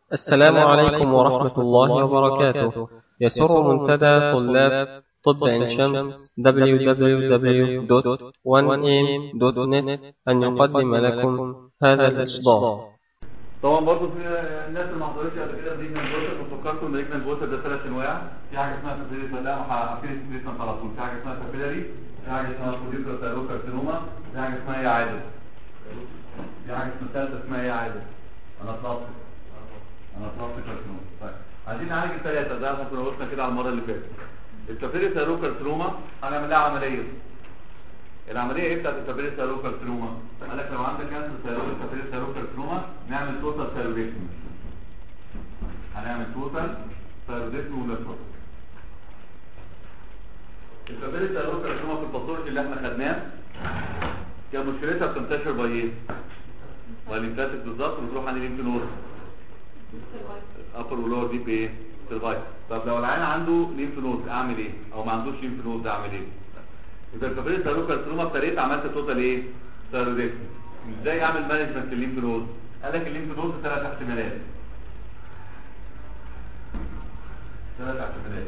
السلام عليكم ورحمة الله وبركاته يسر منتدى طلاب طب عين شمس www.1am.net أن يقدم لكم هذا الإصدار طبعا برضو في الناس اللي ما حضرتش قبل كده بريجنال بوتر ففكرتوا ان بريجنال بوتر ده ثلاث انواع في حاجه اسمها سيفيليس لا هحكي لك على طول في حاجه اسمها سيفيلاري في حاجه اسمها فوليكولار ثايروكارسينوما في حاجه اسمها ايه عادل في حاجه اسمها ثالثه اسمها ايه عادل انا طلعت انا طلعت كارسينوما طيب عايزين نعالج الثلاثه ده احنا كنا قلنا كده على المره اللي فاتت السيفيليس ثايروكارسينوما هنعمل لها عمليه العمليه ايه بتاعت السيفيليس ثايروكارسينوما قال لك لو عندك كانسر سيفيليس ثايروكارسينوما نعمل توتال ثايرويدكتومي هنعمل توتال ثايرويدكتومي ونفرط السيفيليس ثايروكارسينوما في الباثولوجي اللي احنا خدناه كان مشكلتها بتنتشر باي ايه؟ والليمفاتيك بالظبط بتروح عند الليمف نود ابر ولور دي بايه؟ سيرفايف طب لو العيان عنده ليمف نود اعمل ايه؟ او ما عندوش ليمف نود اعمل ايه؟ اذا الكابيلي ثايروكارسينوما ابتديت عملت توتال ايه؟ ثايرويدكتومي ازاي اعمل مانجمنت للليمف نود؟ قال لك الليمف نود ثلاث احتمالات ثلاث احتمالات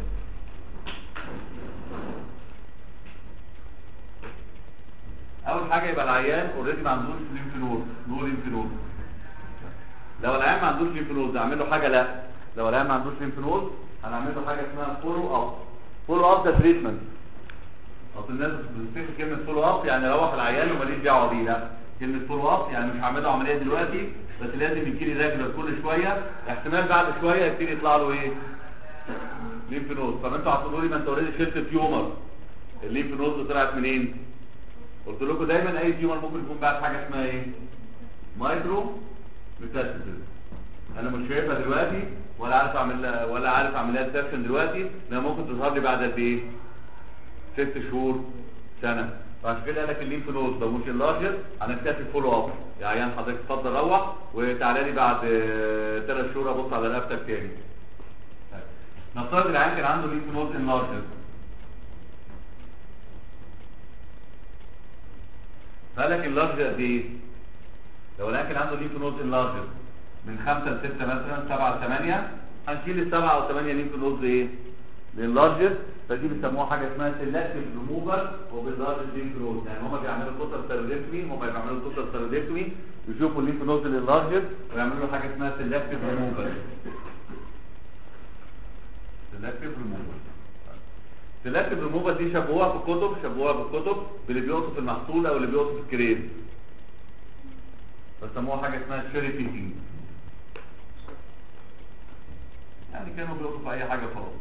اول حاجه يبقى العيان اوريدي ما عندوش ليمف نود نو ليمف نود لو العيان ما عندوش ليمف نود اعمل له حاجه لا لو العيان ما عندوش ليمف نود هنعمل له حاجه اسمها فولو اب فولو اب ده تريتمنت اصل الناس بتفتكر كلمه فولو اب يعني روح العيان وماليش دعوه بيه لا كلمه فولو اب يعني مش هعمل له عمليه دلوقتي بس لازم يجي لي ريجولار كل شويه احتمال بعد شويه يبتدي يطلع له ايه؟ ليمف نود طب انتوا هتقولوا لي ما انت اوريدي شلت تيومر الليمف نود طلعت منين؟ قلت لكم دايما اي تيومر ممكن يكون بعد حاجه اسمها ايه؟ مايكرو ميتاستاسيس انا مش شايفها دلوقتي ولا عارف اعمل لها ولا عارف اعمل لها ديتكشن دلوقتي لانها ممكن تظهر لي بعد قد ايه؟ ست شهور سنه فعشان كده قال لك الليمف نود لو مش اللارجر هنكتفي فولو اب يا عيان حضرتك اتفضل روح وتعالى لي بعد ثلاث شهور ابص على رقبتك تاني نفترض العيان كان عنده ليمف نود انلارجر قال لك اللارجر قد ايه؟ لو العيان كان عنده ليمف نود انلارجر من 5 ل 6 مثلا 7 ل 8 هنشيل السبعه او 8 ليمف نود ايه؟ لللارجر فدي بيسموها حاجه اسمها سيلكتيف ريموفر وباللارج ليمف نود يعني هم بيعملوا توتال ثيرودكتومي هم بيعملوا توتال ثيرودكتومي يشوفوا الليمف نود لللارجر ويعملوا له حاجه اسمها سيلكتيف ريموفر سيلكتيف ريموفر سيلكتيف ريموفر دي شبهوها في الكتب شبهوها في الكتب باللي بيقطف المحصول او اللي بيقطف الكريم بيسموها حاجه اسمها شيري بيكينج يعني كانوا بيقطفوا اي حاجه خلاص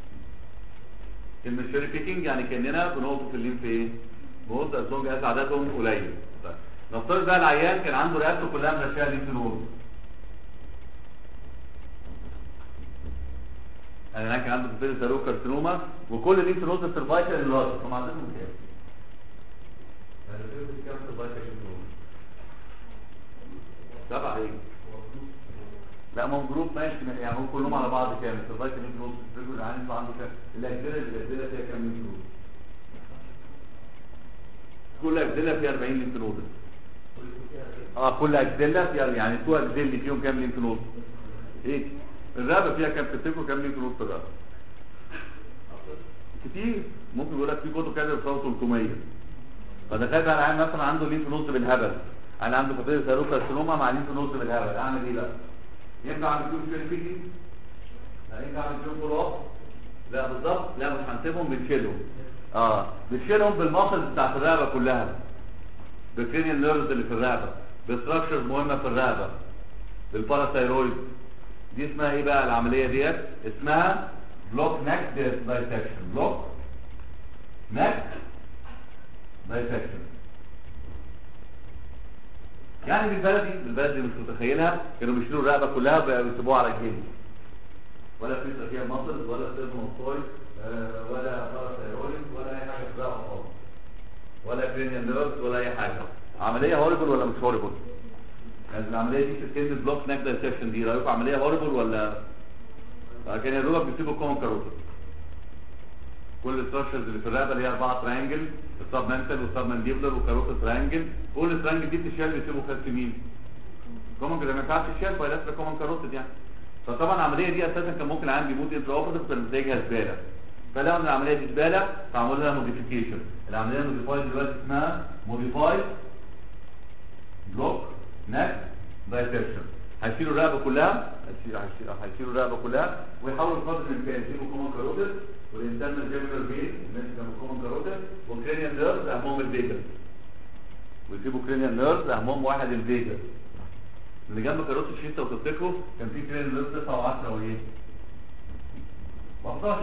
كلمة شيري بيكينج يعني كأننا بنقطف الليمف ايه؟ بنقطف الزوج از عددهم قليل طيب نفترض بقى العيان كان عنده رقبته كلها مرشقه ليمف نود يعني العيان كان عنده فيروس زارو كارسينوما وكل الليمف نود السيرفايكال اللي واصل هم عندهم كام؟ يعني فيروس كام سيرفايكال ليمف نود؟ سبعة ايه؟ لا ما هو جروب ماشي يعني هم كلهم على بعض كام السيرفايكال ليمف نود الرجل العين يطلع عنده كام الاجزله الاجزله فيها كام ليمف نود كل اجزله فيها 40 ليمف نود اه كل اجزله فيها يعني تو اجزله فيهم كام ليمف نود ايه الرقبه فيها كام تفتكروا كام ليمف نود في الرقبه كتير ممكن يقول لك في كتب كده بتوصل 300 فتخيل بقى العيان مثلا عنده ليمف نود بالهبل انا عنده فابيلس سيروكارسينوما مع ليمف نود بالهبل اعمل ايه بقى ينفع اعمل فيهم شيريفيكينج لا ينفع اعمل فيهم فولو اب لا بالظبط لا مش هنسيبهم بنشيلهم اه بنشيلهم بالماسلز بتاعت الرقبه كلها بالكرينيال نيرفز اللي في الرقبه بستراكشرز مهمه في الرقبه بالباراثايرويد دي اسمها ايه بقى العمليه ديت اسمها بلوك نك دايسكشن بلوك نك دايسكشن يعني بالبلدي بالبلدي مش متخيلها كانوا بيشيلوا الرقبه كلها ويسيبوها على الجنب ولا فيزا فيها مصل ولا سيرموستويد آه ولا باراثايرويد ولا اي حاجه في الرقبه خالص ولا كرينيال نيرفز ولا اي حاجه عمليه هوريبل ولا مش هوريبل يعني العمليه دي في كلمه بلوك نك دايسكشن دي رايكم عمليه هوريبل ولا كان يا دوبك بيسيبوا الكومن كاروتيد كل الستراكشرز اللي في الرقبه اللي هي اربعه تريانجل السب منتال والسب مانديبلر وكاروتيد تريانجل كل التريانجل دي بتشال بيسيبوا خلف مين؟ كومن كده ما ينفعش تشال بايلاترا كومن كاروتيد يعني فطبعا العمليه دي اساسا كان ممكن عندي يموت انترا اوبرتيف كان نتائجها زباله فلو ان العمليه دي زباله فعملوا لها موديفيكيشن العمليه الموديفايد دلوقتي اسمها موديفايد بلوك نك دايتيشن هيشيلوا الرقبه كلها هيشيلوا هيشيلوا هيشيلوا الرقبه كلها ويحاولوا بقدر الامكان يسيبوا كومن كاروتيد والانسان جيمينال بين الناس كانوا كومن كاروتيد وكرينيال نيرف اهمهم الفيجا ويسيبوا كرينيال نيرف اهمهم واحد الفيجا اللي جنب كاروت الشيتا وتفتكروا كان في كرينيال نيرف 9 و10 وايه؟ و11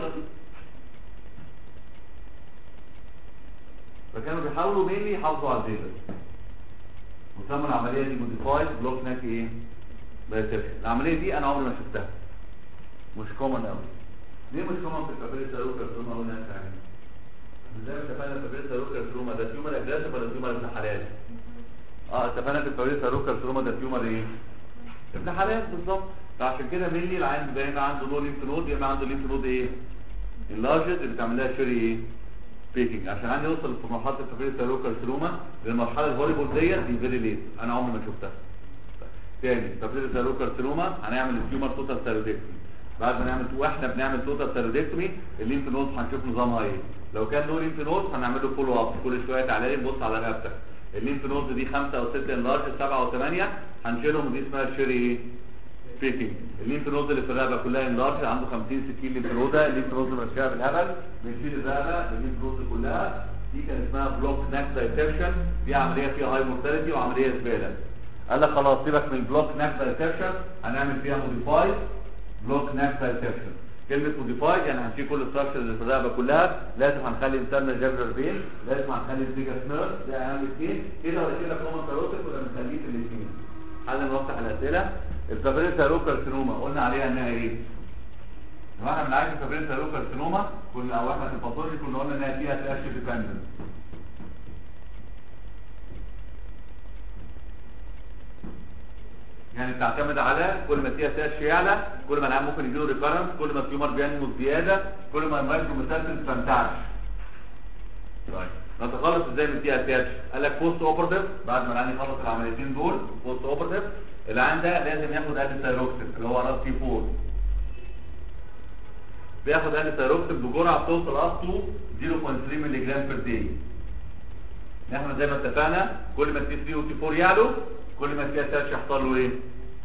فكانوا بيحاولوا مينلي يحافظوا على الفيجا وسموا العمليه دي موديفايد بلوك ناك ايه؟ بايسكشن العمليه دي انا عمري ما شفتها مش كومن قوي ليه مش كومن في الكابيلي ساروك كارسوما او ناس يعني ازاي اتفقنا في الكابيلي ساروك كارسوما ده تيومر اجريسيف ولا تيومر ابن حلال اه اتفقنا في الكابيلي ساروك كارسوما ده تيومر ايه ابن حلال بالظبط فعشان كده ملي العين بيبقى هنا عنده نور ليمف نود يا اما عنده ليمف نود ايه اللارجت اللي بتعمل لها شيري ايه بيكينج عشان عندي يوصل في مرحله الكابيلي ساروك كارسوما للمرحله الهوريبل ديت دي فيري ليت انا عمري ما شفتها تاني تفريد السيرو كارسينوما هنعمل التيومر توتال سيرودكتومي بعد ما نعمل واحنا بنعمل توتال سيرودكتومي الليمف نود هنشوف نظامها ايه لو كان له ليمف نود هنعمل له فولو اب كل شويه تعالى لي نبص على رقبتك الليمف نود دي 5 او 6 انلارج 7 او 8 هنشيلهم ودي اسمها الشيري ايه بيكينج الليمف نود اللي في الرقبه كلها انلارج عنده 50 60 ليمف نوده الليمف نود ماشيه بالهبل بنشيل الرقبه الليمف نود كلها دي كان اسمها بلوك ناك دايسكشن دي عمليه فيها هاي مورتاليتي وعمليه زباله قال لك خلاص سيبك من البلوك ناك دايسكشن هنعمل فيها موديفايد بلوك ناك دايسكشن كلمه موديفايد يعني هنشيل كل الستراكشر اللي في الرقبه كلها لازم هنخلي انسان جابر بين لازم هنخلي الفيجا سنير ده اهم اثنين كده ولا كده كومن كاروتيك ولا نخليه في الاثنين حل نفتح الاسئله الفابريل سيروك كارسينوما قلنا عليها انها ايه؟ لما احنا بنعالج الفابريل سيروك كارسينوما كنا او احنا في الباثولوجي كنا قلنا انها فيها تاش ديبندنت يعني بتعتمد على كل ما فيها سيرش يعلى كل ما العيان ممكن يجيله ريكارنس كل ما التيومر بينمو بزياده كل ما المايكرو ميتاسيس تنتعش طيب نتخلص ازاي من فيها سيرش قال لك بوست اوبرتيف بعد ما العيان يخلص العمليتين دول بوست اوبرتيف العيان ده لازم ياخد ادي سيروكسين اللي هو راس تي 4 بياخد ادي سيروكسين بجرعه بتوصل اب تو 0.3 مللي جرام بير داي احنا زي ما اتفقنا كل ما التي 3 والتي 4 يعلوا كل ما فيها سيرش يحصل له ايه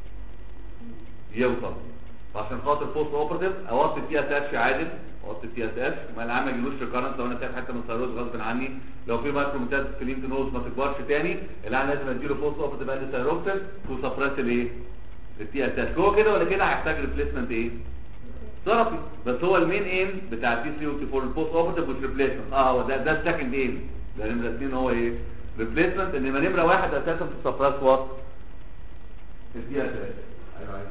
يوصل فعشان خاطر بوست اوبرتيف اوطي فيها سيرش عادل اوطي فيها سيرش ما العام ما يجيلوش ريكارنس لو انا سايب حته من الثيرويد غصب عني لو في مايكرو ميتاز في الليمف نودز ما تكبرش تاني العام لازم اديله بوست اوبرتيف انتي ثيروكسين تو سبريس الايه التي اس اس هو كده ولا كده هيحتاج ريبليسمنت ايه ثيرابي بس هو المين ايم بتاع التي 3 والتي 4 البوست اوبرتيف مش ريبليسمنت اه هو ده ده السكند ايم ده نمره اثنين هو ايه ريبليسمنت انما نمره واحد اساسا في السبراس وات الدي اس اس ايوه عايز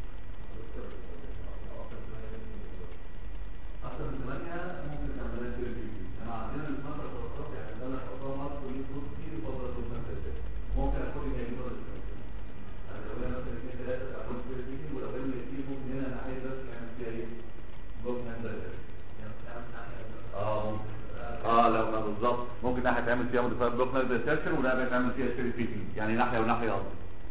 اكتر من 8 ممكن تعملها كتير انا عندنا المنطقه الخاصه يعني ده انا حطها مصر وليه فلوس كتير وفضل ممكن اخد اللي هيجيبها يعني لو انا مثلا اثنين ثلاثه اخد كتير كتير ولو انا كتير ممكن هنا انا عايز بس اعمل فيها ايه؟ بوك اه ممكن اه لو ما بالظبط ممكن ناحيه تعمل فيها موديفايد بلوك نايت ديسكشن وناحيه تعمل فيها سيري فيتنج يعني ناحيه وناحيه قصدي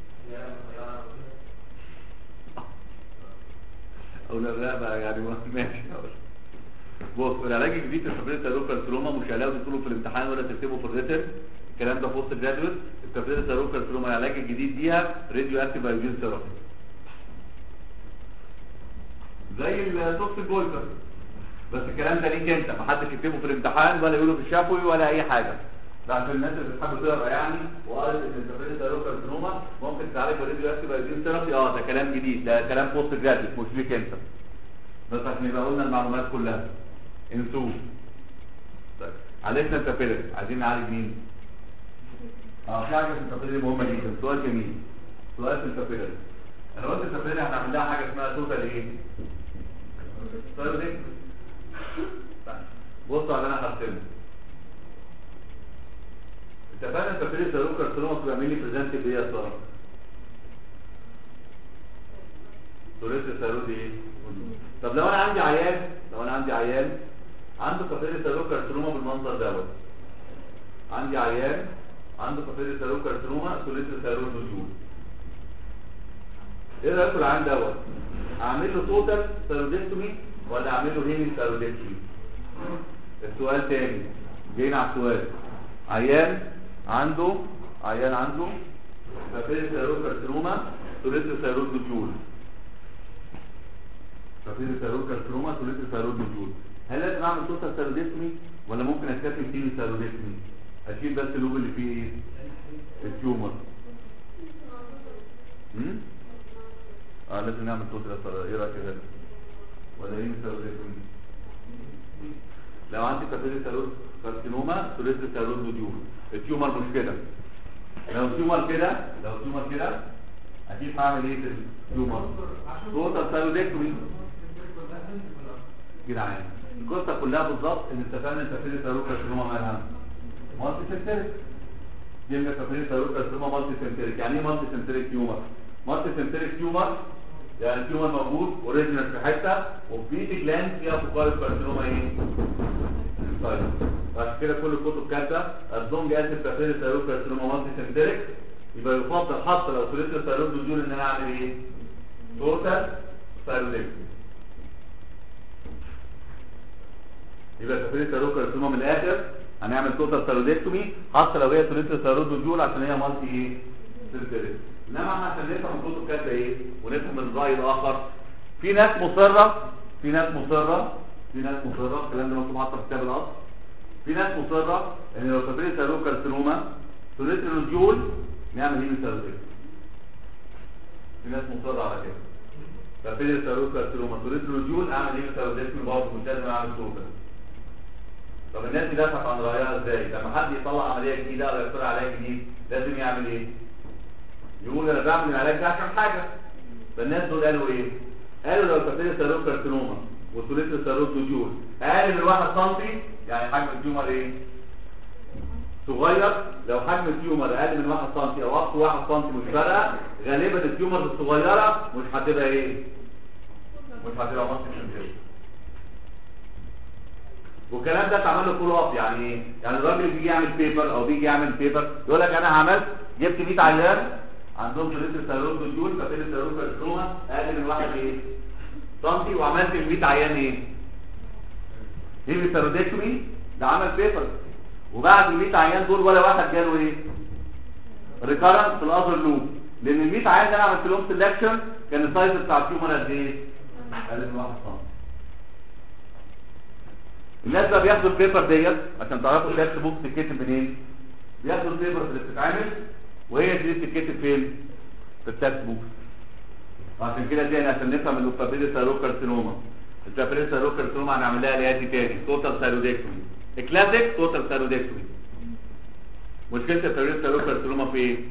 او لا لا بقى يعني ماشي بص العلاج الجديد في التفريط السيروكارسينوما مش هلاقوا تدخلوا في الامتحان ولا تكتبوا في الريتن الكلام ده في وسط جرادويت التفريط السيروكارسينوما العلاج الجديد ليها راديو اكتيف ايودين ثيرابي زي التوكسيك جولفر بس الكلام ده ليك انت ما حدش يكتبه في الامتحان ولا يقوله في الشفوي ولا اي حاجه ده عشان الناس اللي بتحب تقرا يعني وقالت ان التفريط السيروكارسينوما ممكن تعالج براديو اكتيف ايودين ثيرابي اه ده كلام جديد ده كلام بوست جرادويت مش ليك انت بس عشان يبقى قلنا المعلومات كلها انسوه طيب عالجنا التفريط عايزين نعالج مين؟ اه في حاجه في التفريط مهمه جدا سؤال جميل سؤال في التفريط انا قلت التفريط هنعمل لها حاجه اسمها توتال ايه؟ توتال بصوا على اللي انا هرسمه اتفقنا التفريط سيروم كارسينوما بتبقى مين بريزنت بايه يا ترى؟ سوريس الثيرويد ايه؟ طب لو انا عندي عيان لو انا عندي عيان عنده كافيري سيروم كارسينوما بالمنظر دوت عندي عيان عنده كافيري سيروم كارسينوما سوريس الثيرويد نزول ايه رايكم العيان دوت اعمل له توتال ثيرودكتومي ولا اعمل له هيمي ثيرودكتومي السؤال تاني جينا على السؤال عيان عنده عيان عنده فافيل ثيرويد كارسينوما توليت ثيرويد نوديول فافيل ثيرويد كارسينوما توليت ثيرويد نوديول هل لازم اعمل توتال ثيرودكتومي ولا ممكن اكتفي بتيمي ثيرودكتومي اشيل بس اللوب اللي فيه ايه التيومر امم اه لازم نعمل توتال ثيرودكتومي ايه رايك يا غالي؟ ولا ايه ثيرودكتومي لو عندي كابيلي ثيرويد كارسينوما توليت ثيرويد نوديول التيومر مش كده لو التيومر كده لو التيومر كده اكيد هعمل ايه في التيومر توتال ثيرودكتومي جدعان القصه كلها بالظبط ان اتفقنا ان كابيلي ثيرويد كارسينوما مالها مالتي سنتريك جبنا كابيلي ثيرويد كارسينوما مالتي سنتريك يعني ايه مالتي سنتريك تيومر مالتي سنتريك تيومر يعني التيومر موجود اوريجينال في حته وفي دي جلاند فيها فوكال كارسينوما ايه طيب بعد كده كل الكتب كاتبه الزوم جاسف كافير ثيرويد كارسينوما مالتي سنتريك يبقى يفضل حتى لو سوليت الثيرويد بدون ان انا اعمل ايه توتال ثيرويدكتومي يبقى كافير ثيرويد كارسينوما من الاخر هنعمل توتال ثيرويدكتومي حتى لو هي سوليت الثيرويد بدون عشان هي مالتي ايه سنتريك انما احنا عشان نفهم الكتب كاتبه ايه ونفهم الراي الاخر في ناس مصره في ناس مصره في ناس مصره الكلام ده مكتوب حتى في كتاب الاصل في ناس مصره ان لو كبرت ثيرويد كارسينوما توليت الرجول نعمل هيمي ثيرويد في ناس مصره على كده كبرت ثيرويد كارسينوما توليت الرجول اعمل هيمي ثيرويد برضه مش لازم اعمل توتال طب الناس دي دافعت عن رايها ازاي لما حد يطلع عمليه جديده او يخترع علاج جديد لازم يعمل ايه يقول انا بعمل العلاج ده عشان حاجه فالناس دول قالوا ايه قالوا لو كبرت ثيرويد كارسينوما وتوليت الثيرويد نوديول اقل من 1 سم يعني حجم التيومر ايه صغير لو حجم التيومر اقل من 1 سم او اقصى 1 سم مش فارقه غالبا التيومر الصغيره مش هتبقى ايه مش هتبقى مصر سنتري والكلام ده اتعمل له فولو اب يعني ايه يعني الراجل بيجي يعمل بيبر او بيجي يعمل بيبر يقول لك انا عملت جبت 100 عيان عندهم توليت الثيرويد نوديول ففين الثيرويد كارسينوما اقل من 1 ايه سنتي وعملت ال 100 عيان ايه هيمي ثيرودكتومي ده عمل بيبر وبعد ال 100 عيان دول ولا واحد جاله ايه ريكارنت في الاذر لوب لان ال 100 عيان اللي انا عملت لهم سelection كان السايز بتاع التيومر قد ايه اقل من 1 سم الناس بقى بياخدوا البيبر ديت عشان تعرفوا التكست بوك بتتكتب منين بياخدوا البيبر اللي بتتعمل وهي دي بتتكتب فين في التكست بوك عشان كده تاني عشان نفهم اللوبابيلي ثيرويد كارسينوما البابيلي ثيرويد كارسينوما هنعمل لها الاتي تاني توتال ثيرويدكتومي كلاسيك توتال ثيرويدكتومي مشكله البابيلي ثيرويد كارسينوما في ايه؟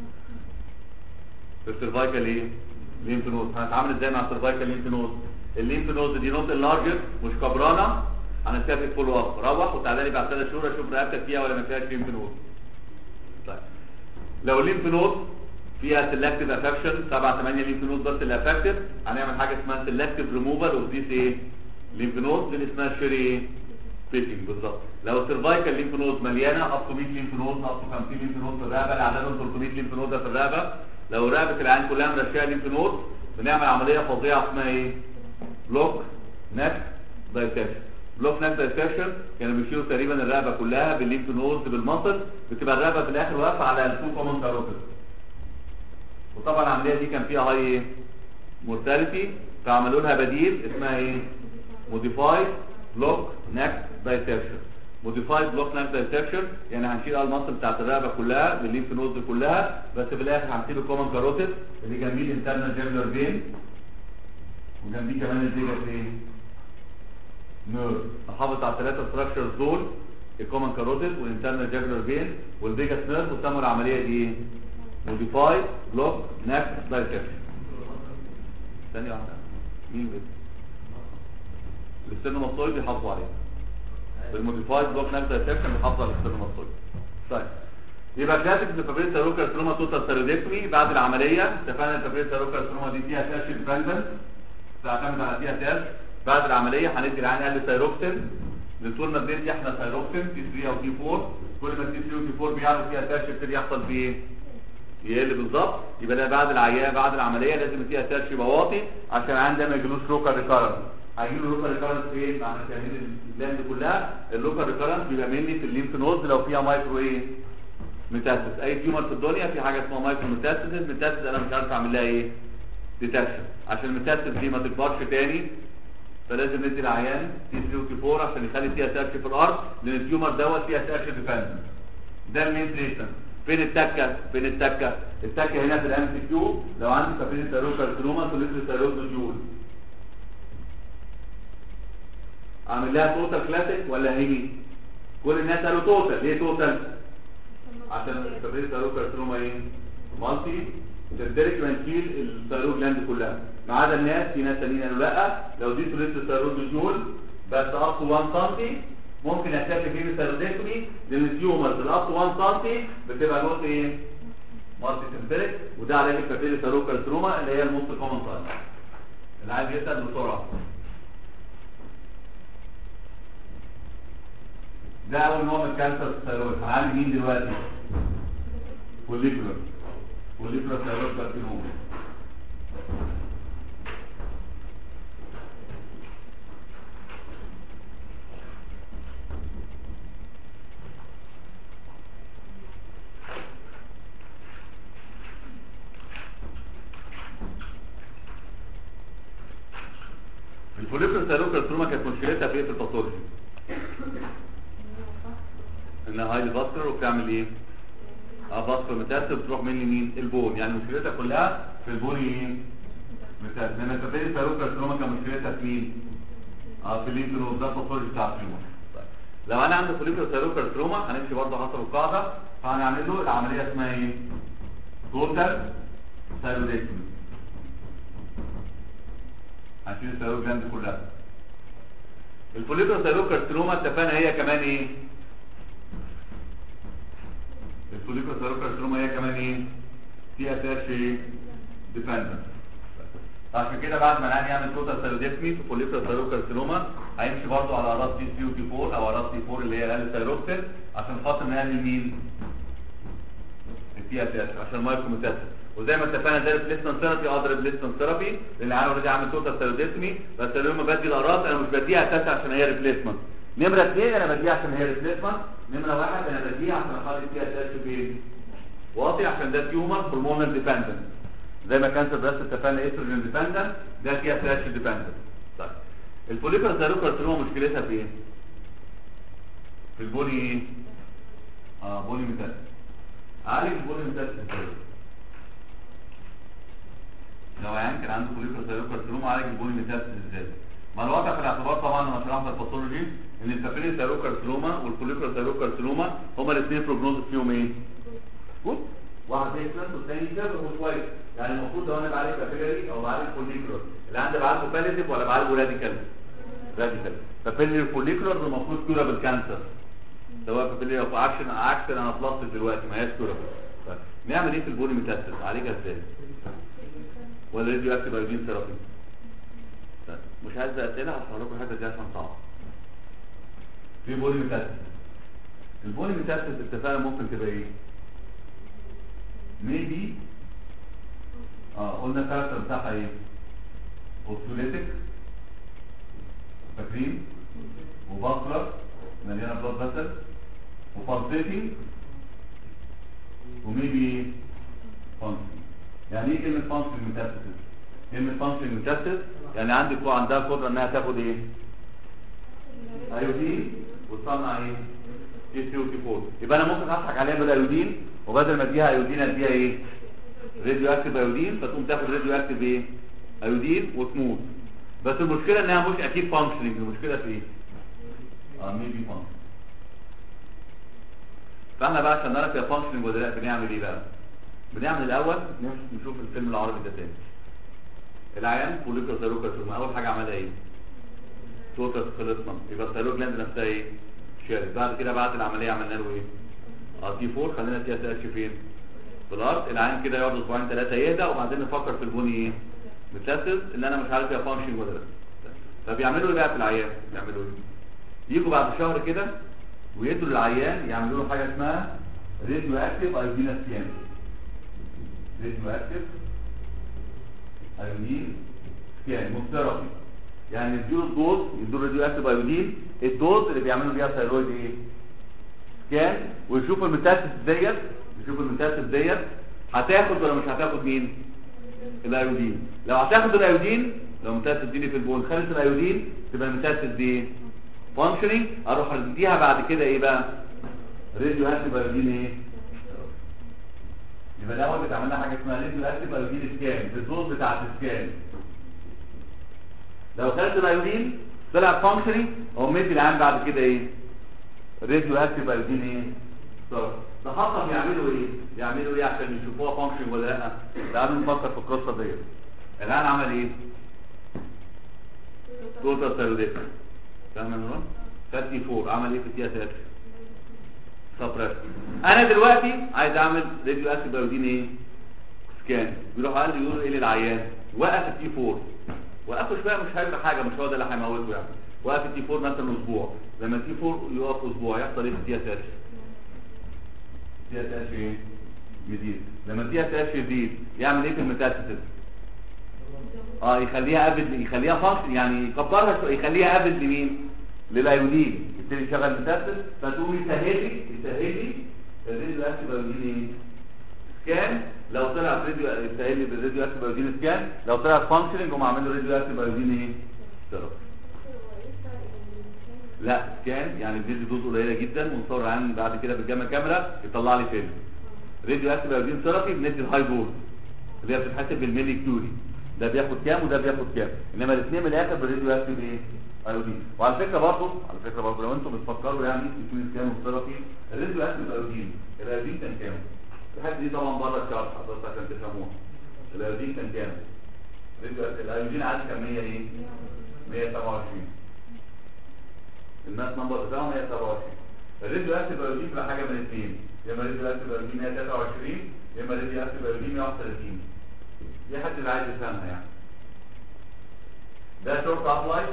في السيرفايكال ايه؟ ليمف نود هنتعامل ازاي مع السيرفايكال ليمف نود الليمف نود دي نوت اللارجر مش كبرانه هنتفق فولو اب روح وتعالى لي بعد ثلاث شهور اشوف رقبتك فيها ولا ما فيهاش ليمف نود طيب لو الليمف نود فيها سيلكتيف افكشن 7 8 ليمف نود بس اللي افكتيف هنعمل حاجه اسمها سيلكتيف ريموفال اوف ذيس ايه ليمف نود دي اسمها شيري ايه فيتنج بالظبط لو السيرفايكال ليمف نود مليانه اب تو 100 ليمف نود اب تو 50 ليمف نود في الرقبه اللي عددهم 300 ليمف نود في الرقبه لو رقبه العين كلها مرشيه ليمف نود بنعمل عمليه فظيعه اسمها ايه بلوك نك دايسكشن بلوك نك دايسكشن كانوا بيشيلوا تقريبا الرقبه كلها بالليمف نود بالمصل بتبقى الرقبه في الاخر واقفه على التو كومن كاروتيد وطبعا العمليه دي كان فيها هاي مورتاليتي فعملوا لها بديل اسمها ايه موديفايد بلوك نك دايسكشن موديفايد بلوك نك دايسكشن يعني هنشيل المصل بتاعت الرقبه كلها بالليمف نود كلها بس في الاخر هنسيب الكومن كاروتيد اللي جنبيه الانترنال جيرلر فين وجنبيه كمان الفيجا فين نيرف نحافظ على الثلاثه ستراكشرز دول الكومن كاروتيد والانترنال جاكولار فين والفيجاس نيرف وسموا العمليه دي ايه موديفاي بلوك نك دايسكشن ثانيه واحده مين بس الاسترنوماستويد بيحافظوا عليه بالموديفايد بلوك نك دايسكشن بيحافظوا على الاسترنوماستويد طيب يبقى كلاسيك لفابريت سيروكا كارسينوما توتال ثيرودكتومي بعد العمليه اتفقنا ان فابريت سيروكا كارسينوما دي فيها تاش ديبندنت تعتمد على فيها تاش بعد العمليه هندي العين قال ثيروكسين لطول ما بندي احنا ثيروكسين تي 3 او تي 4 كل ما تي 3 وتي 4 بيعملوا فيها تاش يبتدي يحصل فيه ايه؟ يقل بالظبط يبقى ده بعد العيان بعد العمليه لازم فيها سيرش يبقى واطي عشان العيان ده ما يجيلوش لوكال ريكارنس هيجيله لوكال ريكارنس فين؟ مع مشاهدين الجلاند كلها اللوكال ريكارنس بيبقى مني في الليمف نودز لو فيها مايكرو ايه؟ ميتاسيس اي تيومر في الدنيا في حاجه اسمها مايكرو ميتاسيس الميتاسيس انا مش عارف اعمل لها ايه؟ ديتكشن عشان الميتاسيس دي ما تكبرش تاني فلازم ندي العيان تي 3 وتي 4 عشان يخلي فيها سيرش في الارض لان التيومر دوت فيها سيرش ديبندنت ده المين تريتمنت فين التكه فين التكه التكه هنا في الام سي كيو لو عندي كابين ثيرويد كارسينوما توليد ثيرويد نوديول اعمل لها توتال كلاسيك ولا هيمي كل الناس قالوا توتال ليه توتال عشان كابين ثيرويد كارسينوما ايه مالتي سنتريك بنشيل الثيرويد جلاند كلها ما عدا الناس في ناس تانيين قالوا لا لو دي توليد ثيرويد نوديول بس اب 1 سم ممكن اكتفي فيه بالثيرودكتومي لان التيومرز الاب 1 سم بتبقى جزء ايه؟ مالتي سنتريك وده علاج الكابيلي ثيرويد كارسينوما اللي هي الموست كومن سايز اللي عايز يسال بسرعه ده اول نوع من كانسر الثيرويد هنعالج مين دلوقتي؟ فوليكولر فوليكولر ثيرويد كارسينوما الفوليكولر ثيرويد كارسينوما كانت مشكلتها في ايه في الباثولوجي؟ انها هايلي فاسكولار وبتعمل ايه؟ اه فاسكولار ميتاستس بتروح من لمين؟ البون يعني مشكلتها كلها في البون ايه؟ ميتاستس لان الكابيلي ثيرويد كارسينوما كان مشكلتها في مين؟ اه في الليمف نود ده الباثولوجي بتاع التيومر طيب. لو انا عندي فوليكولر ثيرويد كارسينوما هنمشي برضه حسب القاعده فهنعمل له العمليه اسمها ايه؟ توتال ثيرويدكتومي هنشيل الثيرويد جلاند كلها الفوليكولر ثيرويد كارسينوما اتفقنا هي كمان ايه الفوليكولر ثيرويد كارسينوما هي كمان ايه فيها سيرش ايه ديبندنت عشان كده بعد ما العيان يعمل توتال ثيرويدكتومي في فوليكولر ثيرويد كارسينوما هيمشي برضه على اعراض تي 3 وتي 4 او اعراض تي 4 اللي هي اقل ثيروكسين عشان خاطر نقلل مين التي اس اس عشان مايكرو ميتاسيس وزي ما اتفقنا ده ريبليسمنت ثيرابي اقدر ريبليسمنت ثيرابي لان انا اوريدي عامل توتال ثيروديسمي بس لما بدي الاقراص انا مش بديها اساسا عشان هي ريبليسمنت نمره اثنين انا بديها عشان هي ريبليسمنت نمره واحد انا بديها عشان اخلي فيها اساس فين واطي عشان ده تيومر هرمونال ديبندنت زي ما كانسر بس اتفقنا استروجين ديبندنت ده فيها سيرش ديبندنت طيب الفوليكولر ثيرويد كارسينوما مشكلتها في ايه؟ في البولي ايه؟ اه بولي ميتاسيس عالج البولي ميتاسيس ازاي؟ لو عيان كان عنده فوليكولر ثيرويد كارسينوما عالج البولي ميتاسيس ازاي؟ ما الواقع في الاعتبار طبعا لما شرحنا الباثولوجي ان الكابيلي ثيرويد كارسينوما والفوليكولر ثيرويد كارسينوما هما الاثنين بروجنوز فيهم ايه؟ جود واحد اكسلنت والثاني سيرفر كويس يعني المفروض لو انا بعالج كابيلاري او بعالج فوليكولر اللي عندي بعالجه باليتيف ولا بعالجه راديكال؟ راديكال كابيلاري فوليكولر المفروض كيورابل كانسر سواء كابيلاري او اكشن عكس انا خلصت دلوقتي ما هياش كيورابل نعمل ايه في البولي ميتاسيس؟ عالجها ازاي؟ ولا راديو اكتيف ايودين ثيرابي؟ مش عايز اسئله هشرح لكم الحته دي عشان صعبه في بولي ميتاسيس البولي ميتاسيس اتفقنا ممكن تبقى ايه؟ ميبي اه قلنا الكاركتر بتاعها ايه؟ اوستوليتك فاكرين؟ وباكلر مليانه بلاد فاسل وبالسيتنج وميبي ايه؟ فانكشن يعني ايه كلمه فانكشن ميتاسيس؟ كلمه فانكشن ميتاسيس يعني عندي قوة عندها قدرة انها تاخد ايه ايودين وتصنع ايه تي 3 وتي 4 يبقى انا ممكن اضحك عليها بالايودين وبدل ما اديها ايودين اديها ايه راديو اكتيف ايودين فتقوم تاخد راديو اكتيف ايه ايودين وتموت بس المشكلة انها مش اكيد فانكشننج المشكلة في ايه اه ميبي فانكشن فاحنا بقى عشان نعرف هي فانكشننج ولا لا بنعمل ايه بقى بنعمل الاول نشوف الفيلم العربي ده تاني العيان فوليكولر ثيرويد كارسينوما اول حاجه عملها ايه توتال خلصنا يبقى الثيرويد جلاند نفسها ايه شالت بعد كده بعد العمليه عملنا له ايه ار تي 4 خلينا تي اس اتش فين في الارض العيان كده يقعد اسبوعين ثلاثه يهدى وبعدين نفكر في البني ايه متاسس اللي انا مش عارف هي فانكشن ولا لا فبيعملوا ايه بقى في العيان بيعملوا ايه يجوا بعد شهر كده ويدوا للعيان يعملوا له حاجه اسمها راديو اكتيف ايودينس سكان راديو اكتف ايودين سكان موثيرابي يعني يديله الدوز يديله راديو اكتف ايودين الدوز اللي بيعملوا بيها ثايرويد ايه سكان ويشوف الميتاسيس ديت يشوف الميتاسيس ديت هتاخد ولا مش هتاخد مين الايودين لو هتاخد الايودين لو ميتاسيس دي في البون خلت الايودين تبقى الميتاسيس دي فانكشنينج اروح اديها بعد كده ايه بقى راديو اكتف ايودين ايه يبقى الاول بتعمل لها حاجه اسمها راديو اكتف ايودين سكان بالدوز بتاعت السكان لو خدت الايودين طلع فانكشنينج او مدي العام بعد كده ايه راديو اكتف ايودين ايه صار ده خاصه بيعملوا ايه يعملوا ايه عشان يشوفوها فانكشن ولا لا تعالوا نفكر في القصه ديت الان عمل ايه توتال ثيروديك فاهم يا نوران خد تي 4 عمل ايه في التي اس سبريس انا دلوقتي عايز اعمل راديو اكتف ايودين ايه سكان بيروح قال لي يقول ايه للعيان وقف التي 4 وقفه شويه مش هيجرى حاجه مش هو ده اللي هيموته يعني وقف التي 4 مثلا اسبوع لما التي 4 يقف اسبوع يحصل ايه في التي اس اتش التي اس اتش ايه يزيد لما التي اس اتش يزيد يعمل ايه في الميتاسيس اه يخليها ابد يخليها فانكشن يعني يكبرها شويه يخليها ابد لمين للايودين يبتدي يشغل الميتاسيس فتقوم يسهل لي يسهل لي الراديو اكتيف ايودين سكان لو طلع راديو يسهل لي بالراديو اكتيف ايودين سكان لو طلع فانكشننج قوم عامل له راديو اكتيف ايودين ايه ثيرابي لا سكان يعني بيدي دوز قليله جدا ونصور عن بعد كده بالجاما كاميرا يطلع لي فيلم راديو اكتيف ايودين ثيرابي بندي الهاي دوز اللي هي بتتحسب بالملي كيوري ده بياخد كام وده بياخد كام انما الاثنين من الاخر بالراديو اكتيف ايه ايودين وعلى فكره برضه على فكره برضه لو انتم بتفكروا يعني في كام والثيرابي الراديو اكتيف ايودين الايودين كان كام الحته دي طبعا بره الشرح بس عشان تفهموها الايودين كان كام الراديو- الايودين عادي كان 100 ايه 127 الماس نمبر بتاعه 127 الراديو اكتيف ايودين بقى حاجه من الاثنين يا اما راديو اكتيف ايودين 123 يا اما راديو اكتيف ايودين 131 دي حد اللي عايز يفهمها يعني ده شورت اب لايف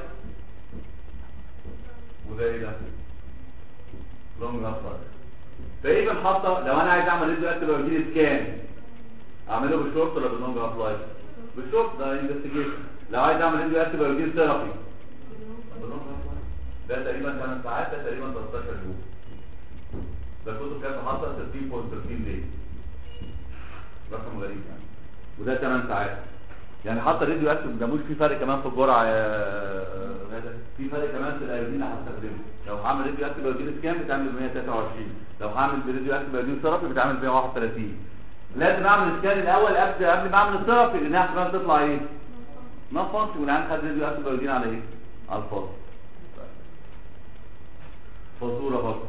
وده ايه ده لونج اب لايف تقريبا حاطه لو انا عايز اعمل راديو اكتيف ايودين سكان اعمله بالشورت ولا باللونج اب لايف بالشورت ده انفستيجيشن لو عايز اعمل راديو اكتيف ايودين ثيرابي باللونج اب لايف ده تقريبا 8 ساعات ده تقريبا 13 يوم ده كتب كانت حاطه 13.13 دي رقم غريب يعني وده 8 ساعات يعني حتى الراديو اكتف ما جابوش في فرق كمان في الجرعه يا غاده في فرق كمان في الايودين اللي هستخدمه لو هعمل راديو اكتف ايودين سكان بتعمل ب 123 لو هعمل براديو اكتف ايودين ثيرابي بتعمل ب 131 لازم اعمل سكان الاول قبل قبل ما اعمل الثيرابي لانها احتمال تطلع ايه؟ نون فانكشن والعيان خد راديو اكتف ايودين على ايه؟ على الفاضي فزوره برضه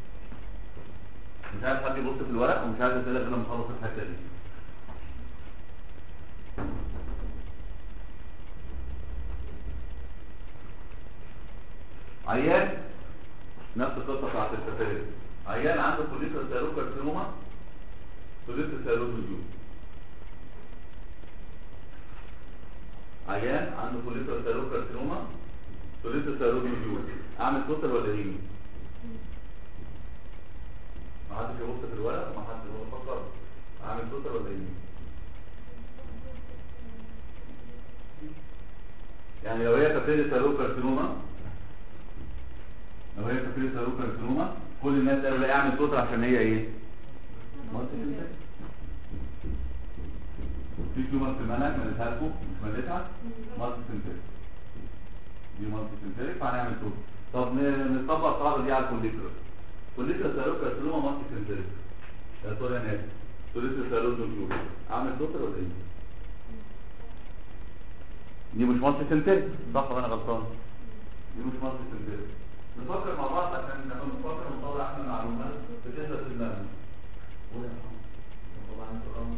مش عارف حد يبص في الورق ومش عارف اسئله غير لما اخلص الحته دي عيان نفس القصه بتاعت التفاعل عيان عنده كوليسترول سيروم كارسينوما كوليسترول سيروم نجوم عيان عنده كوليسترول سيروم كارسينوما كوليسترول سيروم نجوم اعمل توتال ولا هيمي ما حدش يبص في الورق وما حدش يفكر اعمل توتال ولا هيمي يعني لو هي تفريد سيروم كارسينوما لو هي تفريد سيروم كارسينوما كل الناس قالوا لا اعمل توتال عشان هي ايه مالتي سنتريك. في تيومر في المنهج مليتها لكم مش مليتها مالتي سنتريك دي مالتي سنتريك فهنعمل توتال طب ن- نطبق القاعده دي على الكوليكتور كوليكتور سيروم كارسينوما مالتي سنتريك يا سوري يا ناس كوليكتور سيروم نجوم اعمل توتال ولا ايه دي مش مالتي سنتريك صح ولا انا غلطان دي مش مالتي سنتريك نفكر مع بعض عشان نكون نفكر ونطلع احنا معلومات بتثبت في دماغنا قول يا محمد. طبعا انت رقم.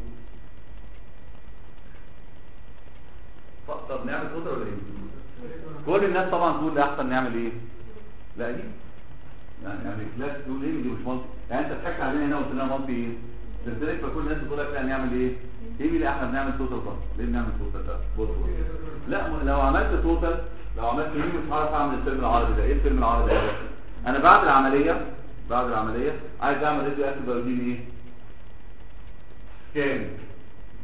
ف- طب نعمل فوتر ولا ايه؟ كل الناس طبعا تقول لا احسن نعمل ايه؟ لا دي يعني يعني لا تقول ايه دي مش مالتي يعني انت ضحكت علينا هنا وقلت لنا مالتي ايه؟ سنتريك فكل الناس بتقول لك لا نعمل ايه؟ ايه لا احنا بنعمل توتال بس ليه بنعمل توتال ده؟ بص بص. لا م- لو عملت توتال لو عملت مين مش هعرف اعمل الفيلم العربي ده ايه الفيلم العربي ده انا بعد العمليه بعد العمليه عايز اعمل راديو اكتيف ايودين ايه سكان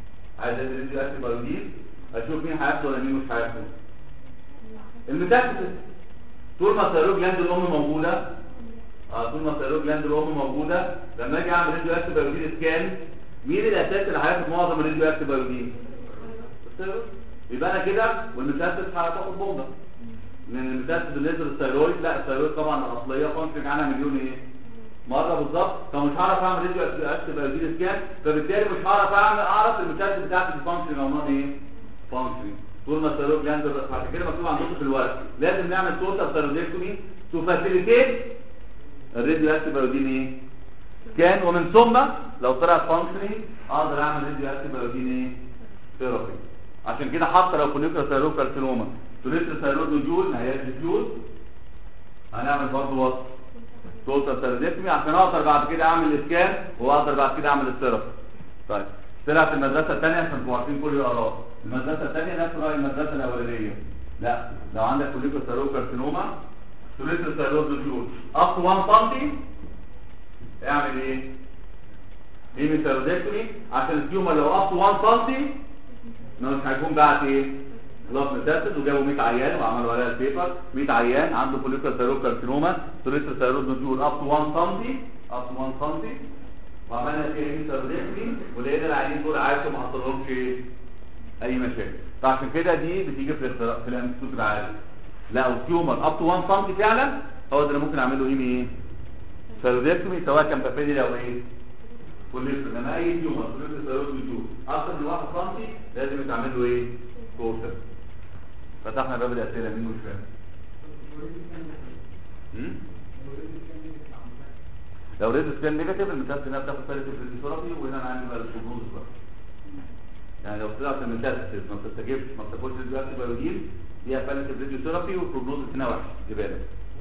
عايز ادي راديو اكتيف ايودين اشوف مين هياخده ولا مين مش هياخده الميتاستاسيس طول ما الثيرويد جلاند الام موجوده اه طول ما الثيرويد جلاند الام موجوده لما اجي اعمل راديو اكتيف ايودين سكان مين الاساس اللي هياخد معظم الراديو اكتيف ايودين الثيرويد يبقى انا كده والميتاستاسيس هتاخد بومبه لان الميتاستاسيس بالنسبه للثيرويد لا الثيرويد طبعا الاصليه فانكشن عنها مليون ايه مره بالظبط فمش هعرف اعمل راديو اكتيف ايودين سكان فبالتالي مش هعرف اعمل اعرف الميتاستاسيس بتاعتي فانكشن او نون ايه فانكشن طول ما الثيرويد جلاند عشان كده مكتوب عندكم في الورق لازم نعمل توتال ثيرويدكتومي تو فاسيليتيت الراديو اكتيف ايودين ايه سكان ومن ثم لو طلعت فانكشني اقدر اعمل راديو اكتيف ايودين ايه ثيرابي عشان كده حتى لو فوليكولار ثيرويد كارسينوما فوليكولار ثيرويد نوديول نهايات ديفيوز هنعمل برضه وصف توتال ثيرويدكتومي عشان اقدر بعد كده اعمل اسكان واقدر بعد كده اعمل الثيرابي طيب طلعت المدرسه الثانيه عشان تبقوا عارفين كل الاراء المدرسه الثانيه نفس راي المدرسه الاولانيه لا لو عندك فوليكولار ثيرويد كارسينوما فوليكولار ثيرويد نوديول اب تو 1 سم اعمل ايه؟ هيميثيرودكتومي عشان التيومر لو اب تو 1 سم مش هيكون بعت ايه؟ خلاص متاسس وجابوا 100 عيان وعملوا عليها البيبر 100 عيان عنده فوليكولار ثيرويد كارسينوما فوليكولار ثيرويد نوديول اب تو 1 سم اب تو 1 سم وعملنا فيها هيميثيرودكتومي ولقينا العيانين دول عايشوا ما حصلهمش اي مشاكل فعشان كده دي بتيجي في الاختراع في الانستيتوت العالي لا والتيومر اب تو 1 سم فعلا هو ده اللي ممكن اعمل له ايه ايه؟ ثيرويدكتومي سواء كان بابيلي او ايه؟ كوليستر لما اي تيومر كوليستر ثيرويد نوديول اكتر من 1 سم لازم يتعمل له ايه؟ كورتر فتحنا باب الاسئله مين مش فاهم هم؟ لو ريد سكان نيجاتيف الميتاستاسيس هنا بتاخد ثالث الفيزيوثيرابي وهنا انا عندي بقى البروجنوز بقى يعني لو طلعت الميتاستاسيس ما بتستجيبش ما بتاخدش ريديو اكتيف بايودين ليها ثالث الفيزيوثيرابي والبروجنوز هنا وحش دي بالك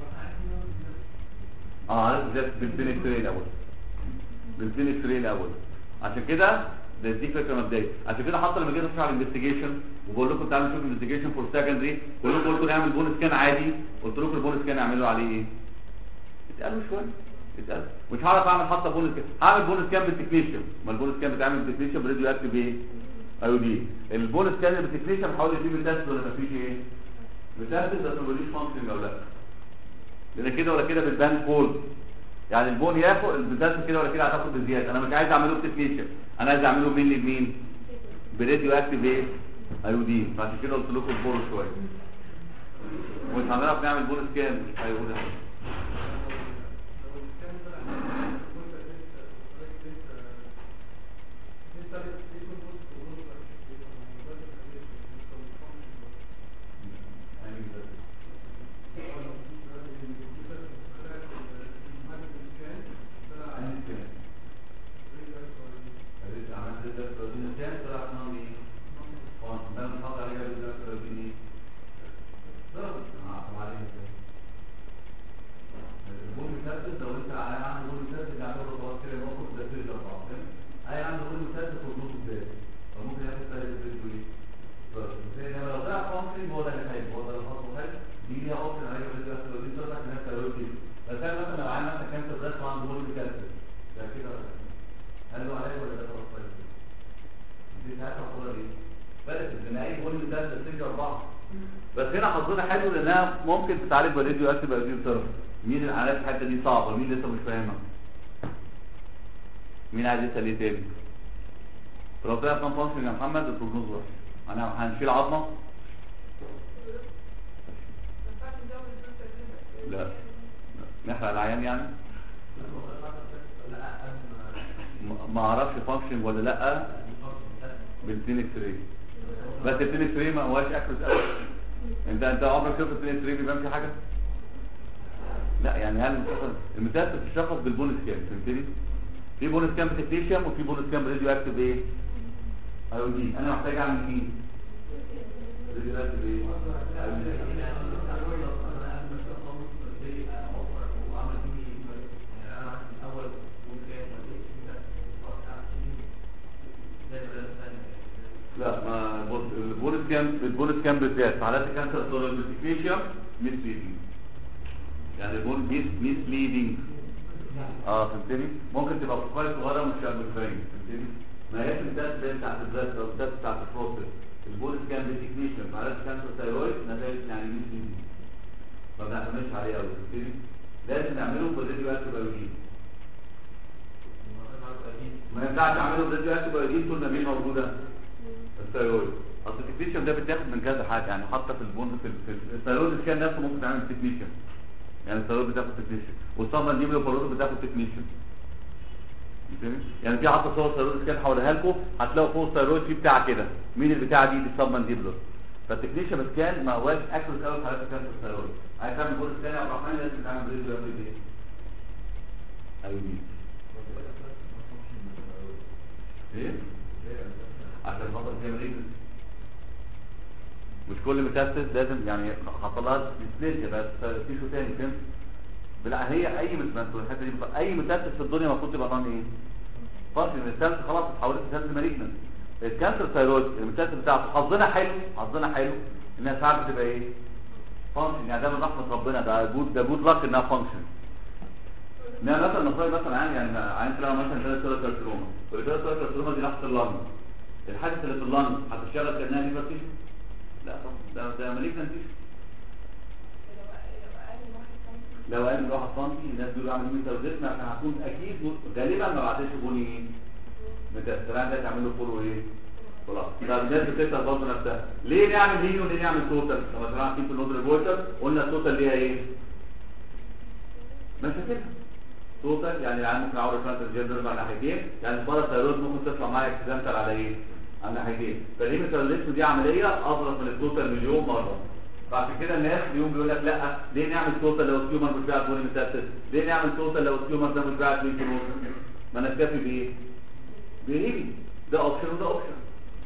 اه عارف ده بالبنكترين الاول بالبنكترين الاول عشان كده ده دي فكره مبدئيه عشان كده حتى لما جينا نشرح الانفستيجيشن وبقول لكم تعالوا نشوف الانفستيجيشن فور سكندري كلكم قلتوا نعمل بون سكان عادي قلت لكم البون سكان اعملوا عليه ايه؟ اتقالوا شويه اتقالوا مش هعرف اعمل حتى بون سكان هعمل بون سكان بالتكنيشن ما البون سكان بيتعمل بالتكنيشن براديو اكتيف ايه؟ ايودين البون سكان بالتكنيشن بحاول يجيب التست ولا مفيش ايه؟ بتست بس ما بيجيش فانكشن او لا لان كده ولا كده بتبان كولد يعني البون ياخد البتاس كده ولا كده هتاخد بزياده انا مش عايز اعمله بتكنيشن انا عايز اعمله مين لمين براديو اكتيف ايه ايودين فعشان كده قلت لكم البور شويه ومش هنعرف نعمل بون سكان مش هيقول بس هنا حظنا حلو لانها ممكن تتعالج بالراديو اكتيف ايودين ثيرابي مين الحالات الحته دي صعبه مين لسه مش فاهمها مين عايز يسال ايه تاني لو طلع كام فانكشن يا محمد البروجنوز وحش انا هنشيل عظمه لا لا. نحرق العيان يعني ما- ما اعرفش فانكشن ولا لا بالتين اكس راي بس التين اكس راي ما هواش اكرس قوي انت انت عمرك شفت التين اكس راي بيبان في حاجه لا يعني هل المسافة- المسافه بتشخص بالبون سكان فهمتني في بون سكان بتكتيشن وفي بون سكان براديو اكتيف ايه ايودين انا محتاج اعمل مين راديو اكتيف ايه أيودين. لا ما بص البون سكان البون سكان بالذات في حالات الكانسر السولوبيتيكيشن ميس ليدنج يعني البون ميس ميس ليدنج اه فهمتني ممكن تبقى بروفايل صغيره مش مش باين فهمتني ما هي المثال زي بتاعت الزيت او المثال بتاعت البروستات البول سكان ديتكنيشن ما عرفش كانسر ثايرويد نتائج يعني مش دي ما بنعتمدش عليه قوي فهمتني لازم نعمله بالراديو اكتيف بايوجين ما ينفعش اعمله بالراديو اكتيف بايوجين طول ما مين موجوده الثايرويد اصل التكنيشن ده بيتاخد من كذا حاجه يعني حتى في البون في, ال- في الثايرويد سكان نفسه ممكن تعمل تكنيشن يعني الثايرويد بتاخد تكنيشن والصمم دي بالبروز بتاخد تكنيشن فاهمني؟ يعني في عطا صور ثيرويد سكان هوريها لكم هتلاقوا فوق الثيرويد في بتاع كده مين البتاعه دي دي السبمنديبلر فالتكنيشن سكان ما هواش اكيوريت قوي في حالات كانسر الثيرويد عايز تعمل بول سكان يا عبد الرحمن لازم تعمل بريد قبل ايه ايوه دي ايه عشان خاطر تعمل ايه مش كل ميتاستس لازم يعني حصل لها ديسبليزيا بس تيشو تاني فهمت لا هي اي ميتاستس الحته دي بتبقى- اي ميتاستس في الدنيا المفروض تبقى نون ايه فانكشن السيلز خلاص اتحولت لسيلز مالجنت الكانسر ثايرويد الميتاستس بتاعته حظنا حلو حظنا حلو انها ساعات بتبقى ايه فانكشن يعني ده من رحمه ربنا ده جود ده جود لك انها فانكشن انما مثلا نفترض مثلا عين يعني عين تلاقي مثلا ثلاث ثلاث كارسينوما والثلاث ثلاث كارسينوما دي ناحيه اللنج الحاجه اللي في اللنج هتشتغل كانها ليفر تيشو لا طبعا ده ده مالجنت تيشو لو قال واحد سنتي الناس بيقولوا اعمل ميتالوجيزم عشان هكون اكيد م- غالبا ما بعتش بني ايه متأثران ده تعمل له فولو ايه خلاص طب الناس بتسال برضه نفسها ليه نعمل ليني وليه نعمل توتال لما كنا عارفين في النودر بويتر قلنا التوتال ليها ايه مش كده توتال يعني العيان ممكن اعور فرانس جندر على ناحيتين يعني البارا ثايرويد ممكن تطلع معايا اكسيدنتال على ايه على ناحيتين فالهيميتالوجيزم دي عمليه اضرب من التوتال مليون مره فعشان كده الناس اليوم بيقول لك لا ليه نعمل توتال لو التيومر مش بيعرف بولي ميتاسيس ليه نعمل توتال لو التيومر ده مش بيعرف لينفونود ما نكتفي بايه بهيبي ده اوبشن وده اوبشن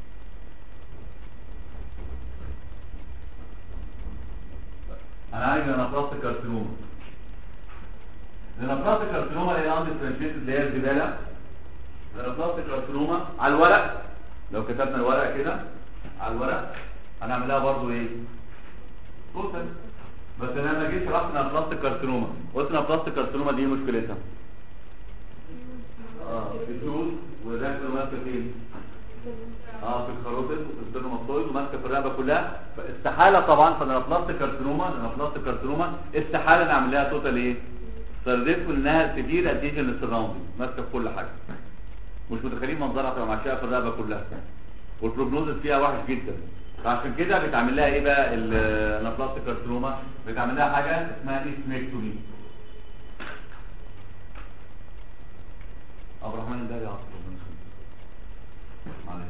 انا عايز انابلاست كارسينوما الانابلاست كارسينوما اللي هي اندفرنشيتد اللي هي الزباله الانابلاست كارسينوما على الورق لو كتبنا الورق كده على الورق هنعملها برضو ايه توتال بس انا لما جيت شرحت انابلاست كارسينوما قلت انابلاست كارسينوما دي إيه مشكلتها اه الجوز والرجل ماسكه فين اه في الكاروتيد وفي الستيرنوماتويد وماسكه في الرقبه كلها فاستحاله طبعا في الانابلاست كارسينوما الانابلاست كارسينوما استحاله نعمل لها توتال ايه سرديت انها سيفير اديشن للسراوندنج ماسكه في كل حاجه مش متخيلين منظرها تبقى معشقه في الرقبه كلها والبروجنوزس فيها وحش جدا فعشان كده بيتعمل لها ايه بقى الانابلاست كارسينوما بيتعمل لها حاجه اسمها اسميكتومي عبد الرحمن ده يا عبد ربنا يخليك. معلش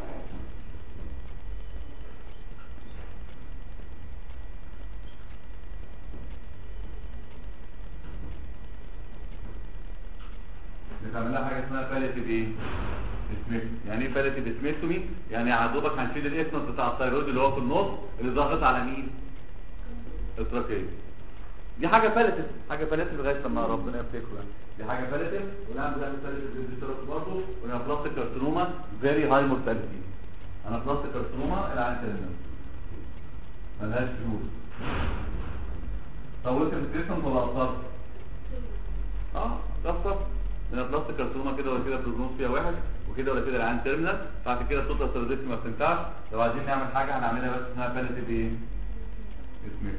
بتعمل لها حاجه اسمها باليتيف ايه؟ اسميكتومي يعني ايه باليتيف اسميكتومي؟ يعني يا دوبك هنشيل الاسمس بتاع الثيرويد اللي هو في النص اللي ضاغط على مين؟ التراكيه دي حاجه باليتيف حاجه باليتيف لغايه لما ربنا يفتكره يعني دي حاجه باليتيف ونعمل ده باليتيف ريزيستورس برضه ونبلاستيك كارسينوما فيري هاي مورتاليتي انا بلاستيك كارسينوما العين تلمس ملهاش فلوس طولت في التريتمنت ولا قصرت؟ اه قصرت لان بلاستيك كارسينوما كده ولا كده البروجنوز فيها وحش وكده ولا كده العين ترمينال بعد كده التوتال سيرفيس ما بتنفعش لو عايزين نعمل حاجه هنعملها بس اسمها باليتيف ايه؟ اسمها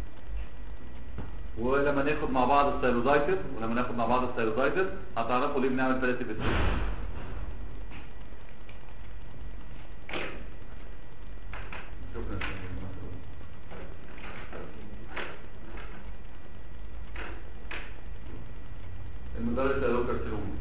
ولما ناخد مع بعض الثيرويدايتس ولما ناخد مع بعض الثيرويدايتس هتعرفوا ليه بنعمل باليتيف اسمها شكرا المدرس قالوا كارسينوما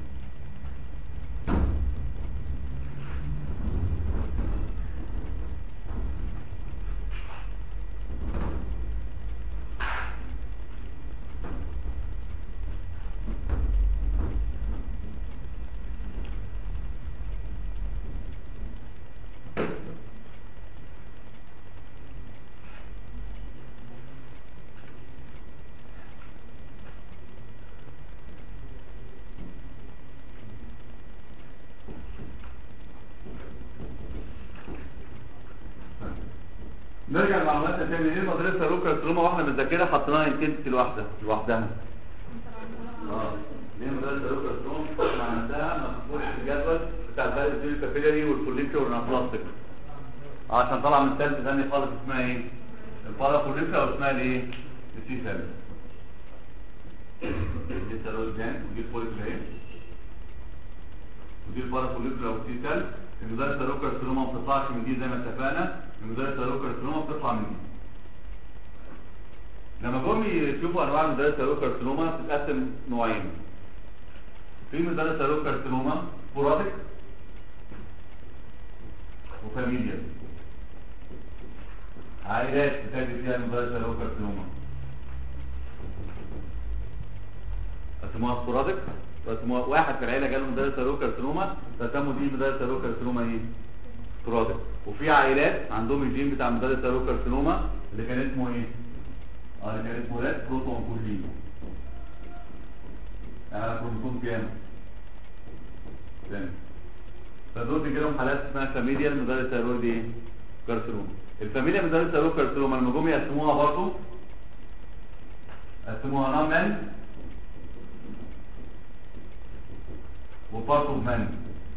نرجع لمعلوماتنا تاني ايه مدرسه روكا كارسينوما واحنا بنذاكرها حطيناها انتنسي لوحدها لوحدها اه ليه مدرسه روكا كارسينوما مع نفسها ما تدخلش في الجدول بتاع فرق بين الكابيلاري والفوليكولار والانابلاستيك اه عشان طالعه من سيلز ثانيه خالص اسمها ايه البارافوليكولار واسمها الايه السي سيلز دي سيلز جان ودي الفوليكولار ايه ودي البارافوليكولار والسي سيلز المدار السيروكر السلومه ما بتطلعش من دي زي ما اتفقنا المدار السيروكر السلومه بتطلع من دي لما جم يشوفوا انواع مدار السيروكر السلومه بتتقسم نوعين في مدار السيروكر السلومه سبوراديك وفاميليا عائلات بتجد فيها مدار السيروكر السلومه قسموها سبوراديك قسموها واحد في العيله جاله مدار السيروكر السلومه فسموا دي مدار السيروكر السلومه ايه سبوراديك وفي عائلات عندهم الجين بتاع مدار السيروكر السلومه اللي كان اسمه ايه اه اللي كان اسمه رات بروتون كولين يعني كروموسوم كام تاني فدول بيجي لهم حالات اسمها فاميليا مدار الثيرويد ايه كارسينوما الفاميليا مدار الثيرويد كارسينوما لما جم يقسموها برضه قسموها نون مان وبارت اوف مان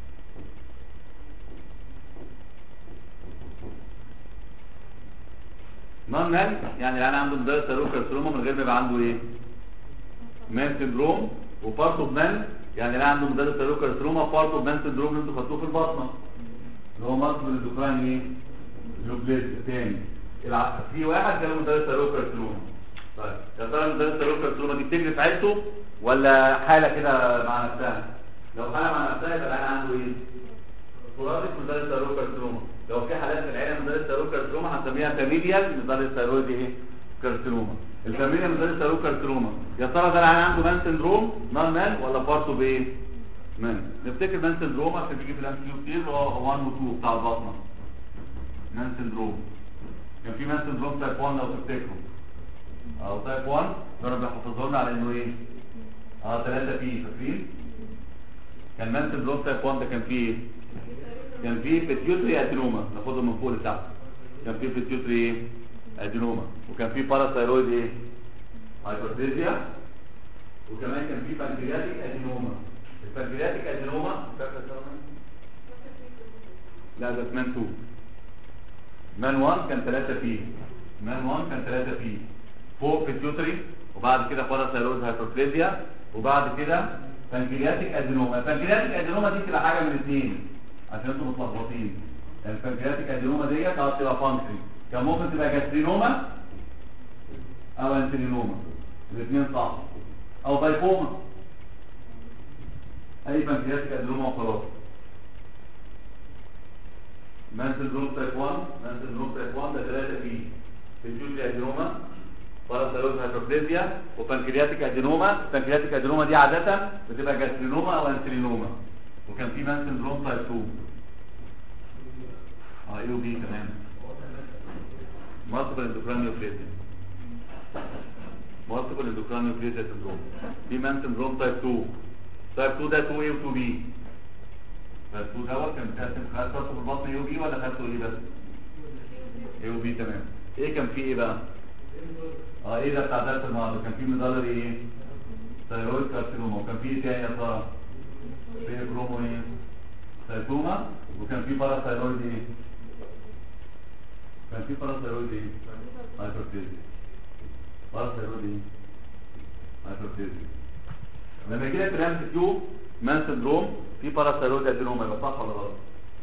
نون مان يعني العيان عنده مدار الثيرويد كارسينوما من غير ما يبقى عنده ايه مان سندروم وبارت اوف مان يعني اللي عنده مدار الثيرويد كارسينوما بارت اوف مان سندروم اللي انتوا خدتوه في البطنه اللي هو مصر الاندوكراين ايه لوبليس تاني الع- في واحد جاله مدار الثيرويد كارسينوما طيب يا ترى مدار الثيرويد كارسينوما دي بتجري في عيلته ولا حاله كده مع نفسها لو حاله مع نفسها يبقى العيان عنده ايه سبوراديك مدار الثيرويد كارسينوما لو في حالات في العيله مدار الثيرويد كارسينوما هنسميها فاميليال مدار الثيرويد ايه كارسينوما الفاميليا مدار الثيرويد كارسينوما يا ترى ده العيان عنده مان سندروم نون مان ولا بارتو بايه مان نفتكر مان سندروم عشان بيجي في الام كيو كتير هو 1 و 2 بتاع البطنه مان سندروم كان في مان سندروم تايب 1 لو تفتكروا او تايب 1 كانوا بيحفظوا لنا على انه ايه اه 3 بي فاكرين كان مان سندروم تايب 1 ده كان فيه ايه كان فيه بيتيوتري ادينوما ناخده من فوق لتحت كان فيه بيتيوتري ايه ادينوما وكان فيه باراثايرويد ايه هايبرتيزيا وكمان كان فيه بنكرياتيك ادينوما البنكرياتيك ادينوما فاكر اسمها؟ لا ده مان 2 مان 1 كان 3 بي مان 1 كان 3 بي فوق بيتيوتري وبعد كده باراثايرويد هايبرتيزيا وبعد كده بنكرياتيك ادينوما البنكرياتيك ادينوما دي بتبقى حاجه من الاثنين عشان انتوا متلخبطين البنكرياتيك ادينوما ديت اه بتبقى فانكشن كان ممكن تبقى جاسترينوما او انسولينوما الاثنين صح او بايكوما اي بنكرياتيك ادينوما وخلاص مان سندروم تايب 1 مان سندروم تايب 1 ده 3 بي بنجوتري ادينوما باراثايرويد هايبربليزيا وبنكرياتيك ادينوما البنكرياتيك ادينوما دي عاده بتبقى جاسترينوما او انسولينوما وكان في مان سندروم تايب 2 اه اي بي كمان مالتيبل اندوكراين نيوبليزيا مالتيبل اندوكراين نيوبليزيا سندروم في مان سندروم تايب 2 تايب 2 ده 2 اي و 2 بي تايب 2 دوت كان بيتقسم خدت خدته في البطن اي و بي ولا خدته ايه بس؟ اي و بي تمام ايه كان في ايه بقى؟ اه ايه ده بتاع درس النهارده كان في مدلري ايه؟ ثايرويد كارسينوما وكان في ايه تاني يا ترى؟ في كرومو ايه؟ سايتوما وكان في باراثايرويد ايه؟ كان في باراثايرويد ايه؟ هايبرتيزيا باراثايرويد ايه؟ هايبرتيزيا لما يجي لك الام كيو مان سندروم في باراثايرويد ادينوما يبقى صح ولا غلط؟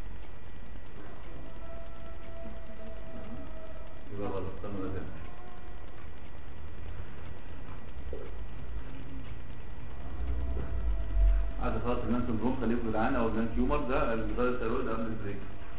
يبقى غلط استنى ده تاني. عايز خلاص المان سندروم خليه في العين او المان تيومر ده المدار الثيرويد قبل البريك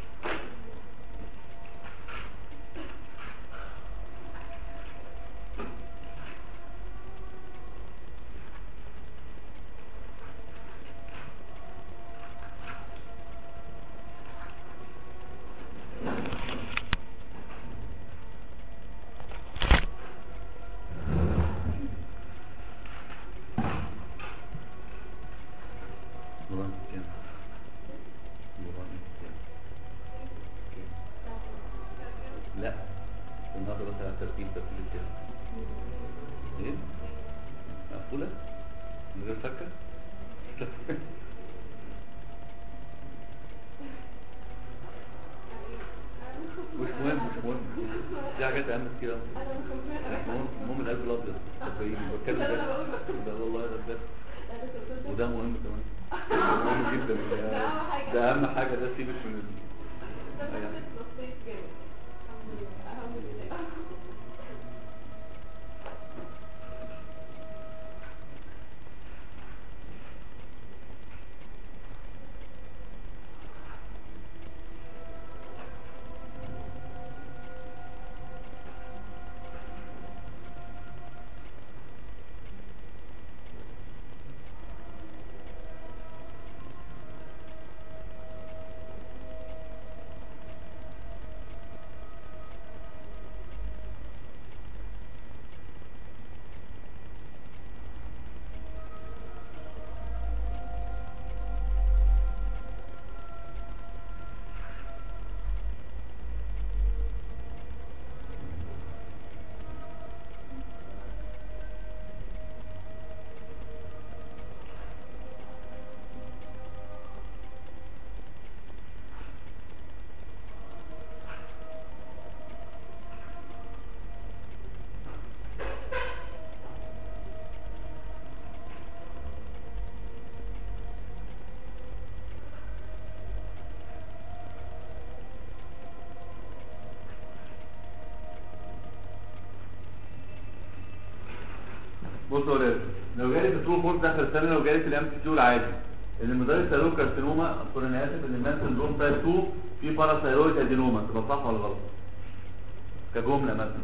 لا النهارده بس على الترتيب ترتيب كده ايه مقفولة من غير فكة مش مهم مش مهم في حاجات اهم من كده المهم المهم القلب الابيض تبين بتكلم جد ده والله ده بجد وده مهم كمان مهم جدا ده- ده اهم حاجه ده سيبك من ال- بصوا يا ولاد لو جالي في ترو فورس اخر السنه لو جالي في الام سي كيو العادي ان المدرس سيرويد كارسينوما اصل انا اسف ان المان سندروم تايب 2 في باراثايرويد ادينوما تبقى صح ولا غلط؟ كجمله مثلا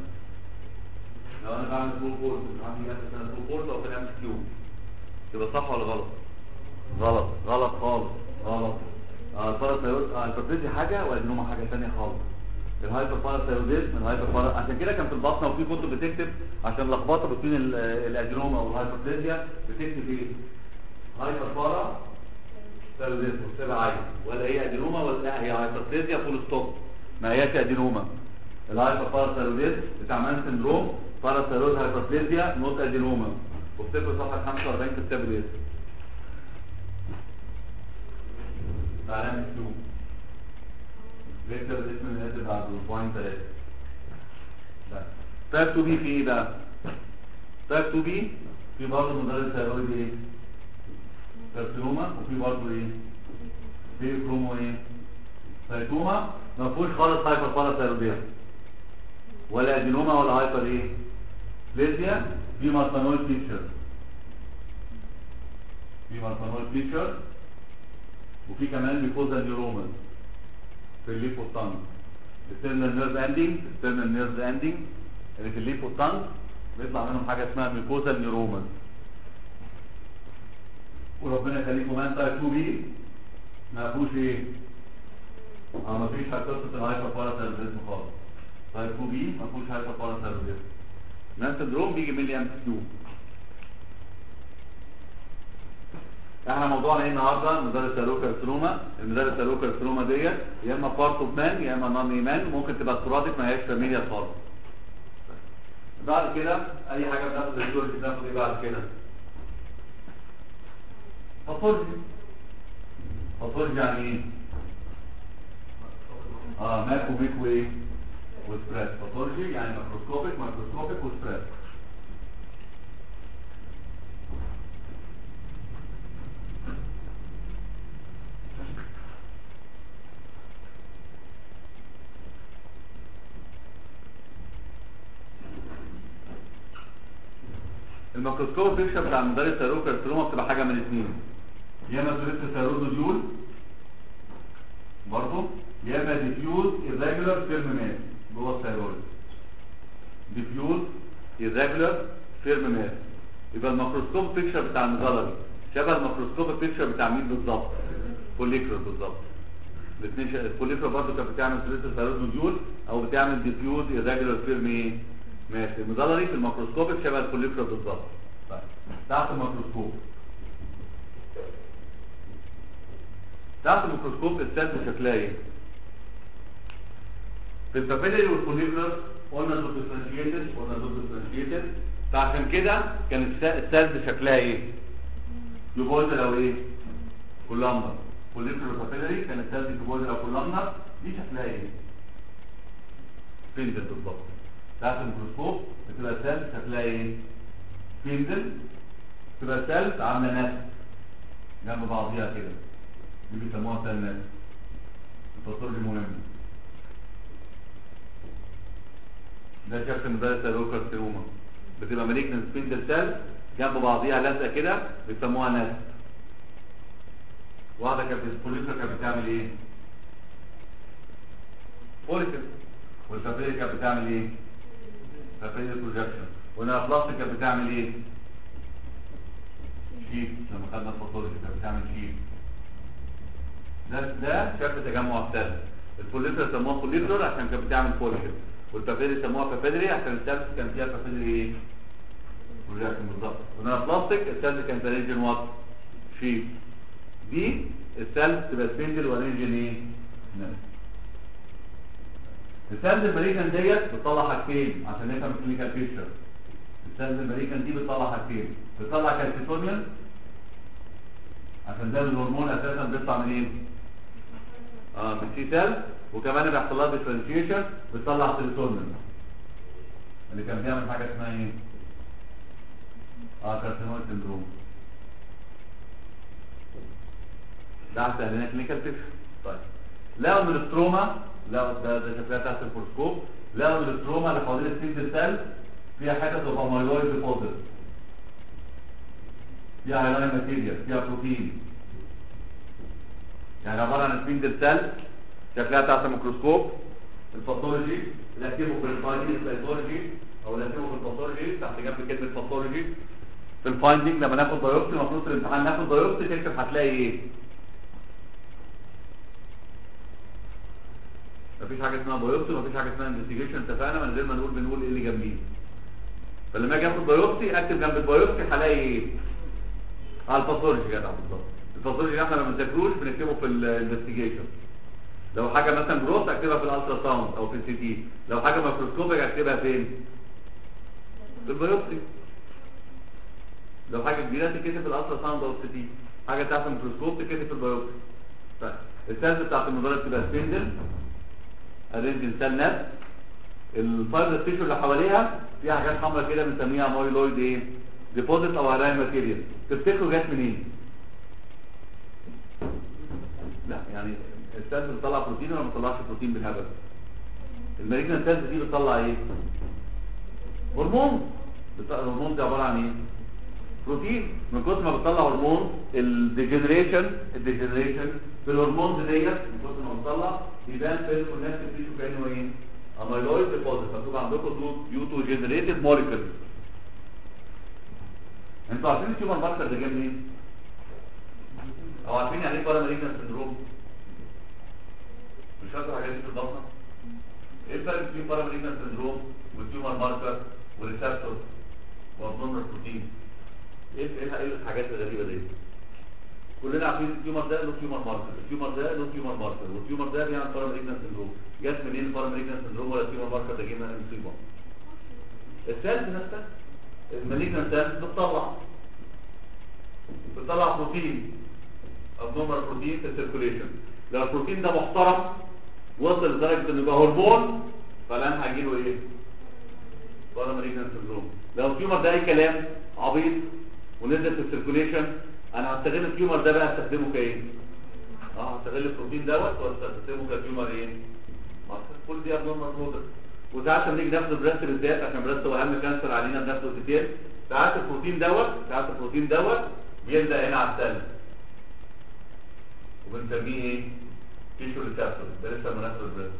لو انا بعمل ترو فورس عندي اخر سنه ترو فورس او في الام سي كيو تبقى صح ولا غلط؟ غلط غلط خالص غلط اه الباراثايرويد اه البارتيزي حاجه والادينوما حاجه ثانيه خالص الهايبر باراثايروديزم الهايبر بارا عشان كده كان في البطنه وفي كتب بتكتب عشان اللخبطه بين ال- الادينوما والهايبربليزيا بتكتب ايه؟ هايبر بارا ثيروديزم واكتبها عادي ولا هي ادينوما ولا لا هي هايبربليزيا فول ستوب ما هياش ادينوما الهايبر بارا ثيروديزم بتاع مان سندروم باراثايرويد هايبربليزيا نوت ادينوما واكتبوا صفحه 45 في كتاب الاسم تعالى نشوف فيكتور الاسم اللي نازل بعده بوينت 3 تايب 2 بي في ايه بقى؟ تايب 2 بي في برضه مدرس ثيرويد ايه؟ كارسينوما وفي برضه ايه؟ في كرومو ايه؟ سايتوما ما فيهوش خالص هايبر باراثايرويديا ولا ادينوما ولا هايبر ايه؟ ليزيا في مارسانويد فيتشر في مارسانويد فيتشر وفي كمان ميكوزا نيورومال في الليفوتانج الترنال نيرف اندنج الترنال نيرف اندنج اللي في الليفوتانج بيطلع منهم حاجه اسمها ميكوزا نيورومال وربنا يخليكم انت 2 بي ما فيهوش ايه؟ اه ما فيش قصه الهايبر باراثايرويدزم خالص تايب 2 بي ما فيهوش هايبر باراثايرويدزم مان سندروم بيجي ملي ام كيو احنا موضوعنا ايه النهارده مدرس سيروكارسينوما المدرس سيروكارسينوما ديت يا اما بارت اوف مان يا اما نون ايمان ممكن تبقى سبوراديك ما هياش فاميليا خالص بعد كده اي حاجه بناخد الجورج بناخد ايه بعد كده باثولوجي باثولوجي يعني ايه اه ماكو ميكو ايه وسبريد باثولوجي يعني ماكروسكوبيك مايكروسكوبيك وسبريد الميكروسكوب بيكشف بتاع مدرس سيروكارسينوما بتبقى حاجه من الاثنين يا اما سوليت سيرودوديول برضه يا اما ديفيوز irregular فيرم ماس جوه الثيرويد ديفيوز irregular فيرم ماس يبقى الميكروسكوب بيكشر بتاع المجلري شبه الميكروسكوب بيكشر بتاع مين بالظبط فوليكرر بالظبط الاثنين ش... الفوليكرر برضه كانت بتعمل سوليت سيرودوديول او بتعمل ديفيوز irregular فيرم ايه ماشي المجلري في الميكروسكوب شبه الفوليكرر بالظبط طيب تحت الميكروسكوب تحت الميكروسكوب السيلز شكلها ايه في البابيلري والفوليكولر قلنا دول ديفرنشيتد قلنا دول ديفرنشيتد فعشان كده كان الس- السيلز شكلها ايه يوبوزل او ايه كولامنر فوليكولر بابيلري كان السيلز يوبوزل او كولامنر دي شكلها ايه سبندل بالظبط تحت الميكروسكوب بتبقى سيلز هتلاقي ايه سبندل تبقى سيلز عامله نفس جنب بعضيها كده دي بيسموها سيل نفس التصوير مهم ده شكل مدرسة الروكارسينوما بتبقى مالجنت سبندل سيل جنب بعضيها لازقه كده بيسموها ناس واحده كانت البوليسا كانت بتعمل ايه بوليسا والفابريكا كانت بتعمل ايه فابريكا بروجكشن والنافلاستيك كانت بتعمل ايه شيب لما خدنا الفاصوليا كانت بتعمل شيب ده ده شكل تجمع السيل الفوليكر سموها فوليكر عشان كانت بتعمل فوليكر والبابيري سموها بابيري عشان السيلز كان فيها بابيري ايه بروجكشن بالظبط وهنا بلاستيك السيلز كانت ريجن وات شيب دي السيلز تبقى سبندل وريجن ايه ناس السيلز الماليكان ديت بتطلع حاجتين عشان نفهم الكلينيكال بيكتشر السيلز الماليكان دي بتطلع حاجتين بتطلع كالسيتونيوم عشان ده الهرمون اساسا بيطلع منين؟ اه من سي سيل وكمان بيحصل لها ديفرنشيشن بتطلع سيروتونين اللي كان بيعمل حاجه اسمها ايه؟ اه كارسينويد سندروم ده عشان هنا كلينيكال بيكتشر طيب لقوا من التروما لقوا ده ده شكلها تحت الفورسكوب لقوا من التروما اللي حوالين السيل سيل فيها حتت اوف اميلويد ديبوزيت فيها هايلاين ماتيريال فيها بروتين يعني عباره عن سبيندل سيل شكلها تحت الميكروسكوب الباثولوجي الاكتيفو في الباثولوجي او الاكتيفو في الباثولوجي تحت جنب كلمه باثولوجي في الفايندنج لما ناخد بايوبسي المفروض في الامتحان ناخد بايوبسي تكتب هتلاقي ايه مفيش حاجه اسمها بايوبسي مفيش حاجه اسمها انفستيجيشن اتفقنا من غير ما نقول بنقول ايه اللي جنبيه فلما اجي اخد بايوبسي اكتب جنب البايوبسي هلاقي ايه على الباثولوجي جدع بالظبط الباثولوجي احنا ما بنذاكروش بنكتبه في الانفستيجيشن لو حاجه مثلا جروث اكتبها في الالترا ساوند او في السي تي لو حاجه مايكروسكوبيك اكتبها فين في البيوبسي لو حاجه كبيره تتكتب في الالترا ساوند او السي تي حاجه تحت الميكروسكوب تتكتب في البيوبسي طيب السيلز بتاعت المدرج تبقى سبندل ارينج سيل نت الفايبر تيشو اللي حواليها فيها حاجات حمراء كده بنسميها مايلويد ايه ديبوزيت او هالاين ماتيريال تفتكروا جت منين لا يعني السيلز بتطلع بروتين ولا ما بتطلعش بروتين بالهبل المالجنان سيلز دي بتطلع ايه هرمون بتطلع الهرمون ده عباره عن ايه بروتين من كتر ما بتطلع هرمون الديجنريشن الديجنريشن في الهرمونز ديت من كتر ما بتطلع يبان في الكونكتيف تيشو كانه ايه اميلويد ديبوزيت مكتوب عندكم ديو تو جنريتد موليكولز انتوا عارفين التيومر ماركر ده جاي منين؟ او عارفين يعني ايه باراماليجنان سندروم؟ مش فاكر الحاجات دي في الضغطه؟ ايه الفرق بين باراماليجنان سندروم والتيومر ماركر والريسبتور والابنورمال بروتين؟ ايه ايه ايه الحاجات الغريبه دي؟ كلنا عارفين التيومر ده له تيومر ماركر، التيومر ده له تيومر ماركر، والتيومر ده بيعمل باراماليجنان سندروم، جت منين الباراماليجنان سندروم ولا التيومر ماركر ده جه من المصيبه؟ السيلز نفسها المالجنان سيلز بتطلع بتطلع بروتين ابنورمال بروتين في السيركوليشن لو البروتين ده محترم وصل لدرجه انه يبقى هرمون فالان هيجي له ايه؟ بارامالجنان سندروم لو التيومر ده اي كلام عبيط ونزل في السيركوليشن انا هستغل التيومر ده بقى استخدمه كايه؟ اه هستغل البروتين دوت واستخدمه كتيومر ايه؟ كل دي ابنورمال برودكت وساعات لما نيجي ناخد البريست بالذات عشان البريست هو اهم كانسر علينا بناخده كتير ساعات البروتين دوت ساعات البروتين دوت بيلزق هنا على السيل وبنسميه ايه؟ تيشو ريسبتور ده لسه ما ناخد البريست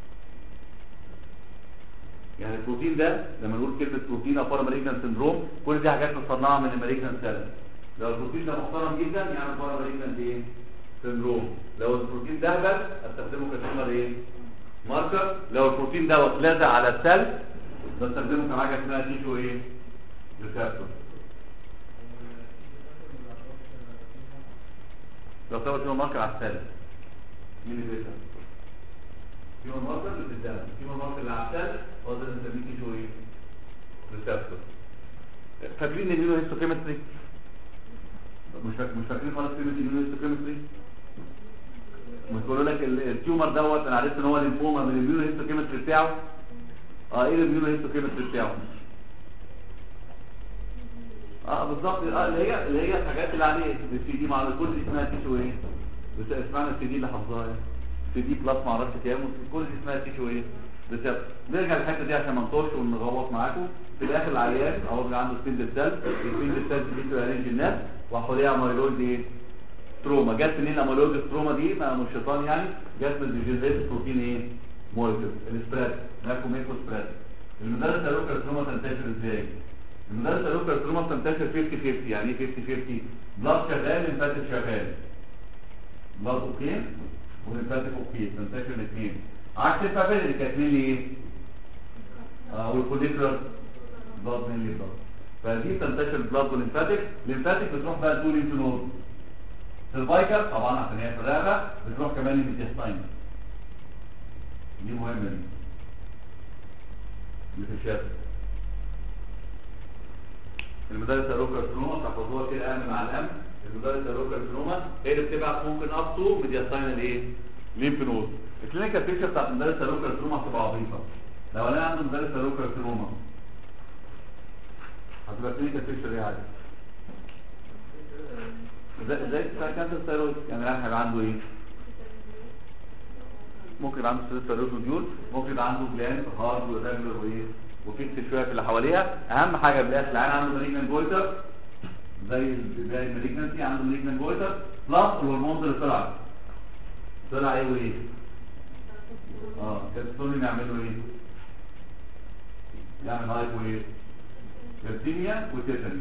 يعني البروتين ده لما نقول كلمه بروتين او باراماليجنان سندروم كل دي حاجات مصنعه من الماليجنان سيل لو البروتين ده محترم جدا يعني باراماليجنان ايه؟ سندروم لو البروتين ده هبل استخدمه كتيومر ايه؟ ماركر لو البروتين دوت لازق على السيل بستخدمه كحاجه اسمها تيشو ايه؟ ريسبتور لو سوى تيشو ماركر على السيل مين اللي بيسال؟ تيشو ماركر اللي في الدم تيشو ماركر اللي على السيل هو ده اللي بنسميه تيشو ايه؟ ريسبتور فاكرين الميونو هيستوكيمستري؟ مش فاكر مش فاكرين خالص كلمه الميونو هيستوكيمستري؟ بتقول لك التيومر دوت انا عرفت ان هو ليمفوما من الميونو هيستوكيمستري بتاعه اه ايه الاميونو هيستوكيمستري بتاعه اه بالظبط اه اللي هي اللي هي الحاجات اللي عليه السي دي مع كل دي اسمها تيشو ايه بس اسمعنا السي دي اللي حافظاها سي دي بلس ما اعرفش كام كل دي اسمها تيشو ايه بس نرجع للحته دي عشان ما نطولش ونغوط معاكم في الاخر العيان اهو اللي عنده سبيند سيل السبيند سيل دي بترينج الناس وحواليها اميلويد ايه تروما جت منين الاميلويد التروما دي ما مش شيطان يعني جت من الديجنريت بروتين ايه مولكيول السبريد ماكو ميكو سبريد المدرسه لوكال تروما تنتشر ازاي المدرسه لوكال تروما بتنتشر 50 50 يعني ايه 50 50 بلاد شغال لمفاتيك شغال بلاد اوكي ولمفاتيك اوكي تنتشر الاثنين عكس الفابيل اللي كانت مين ايه اه والكوليكولر بلاد مين اللي بلاد فدي تنتشر البلاد والليمفاتيك الليمفاتيك بتروح بقى تقول انت نود الفايكر طبعا عشان هي في الرقبه بتروح كمان للميتستاين دي مهمه دي اللي في الشاشه المدرسة روكر سلوما تحفظوها كده أهم مع الأهم المدرسة روكر سلوما هي اللي بتبعت ممكن أب تو ميدياستاينال إيه؟ ليمف نود الكلينيكال بيكتشر بتاعت مدرسة روكر سلوما هتبقى عظيمة لو أنا عندي مدرسة روكر سلوما هتبقى كلينيكال بيكتشر إيه عادي؟ زي زي كانسر ثايرويد يعني الواحد هيبقى عنده إيه؟ ممكن يبقى عنده سيريس ثايرويد وديول ممكن يبقى عنده جلاند هارد وريجولر وإيه؟ وفي شويه في اللي حواليها اهم حاجه بلاش العين عنده مالجنان جويتر زي زي المالجنسي عنده مالجنان جويتر بلس الهرمونز اللي طلعت طلع ايه وايه اه كالسيتونين يعملوا ايه يعمل هايبو ايه كالسيميا وتيتاني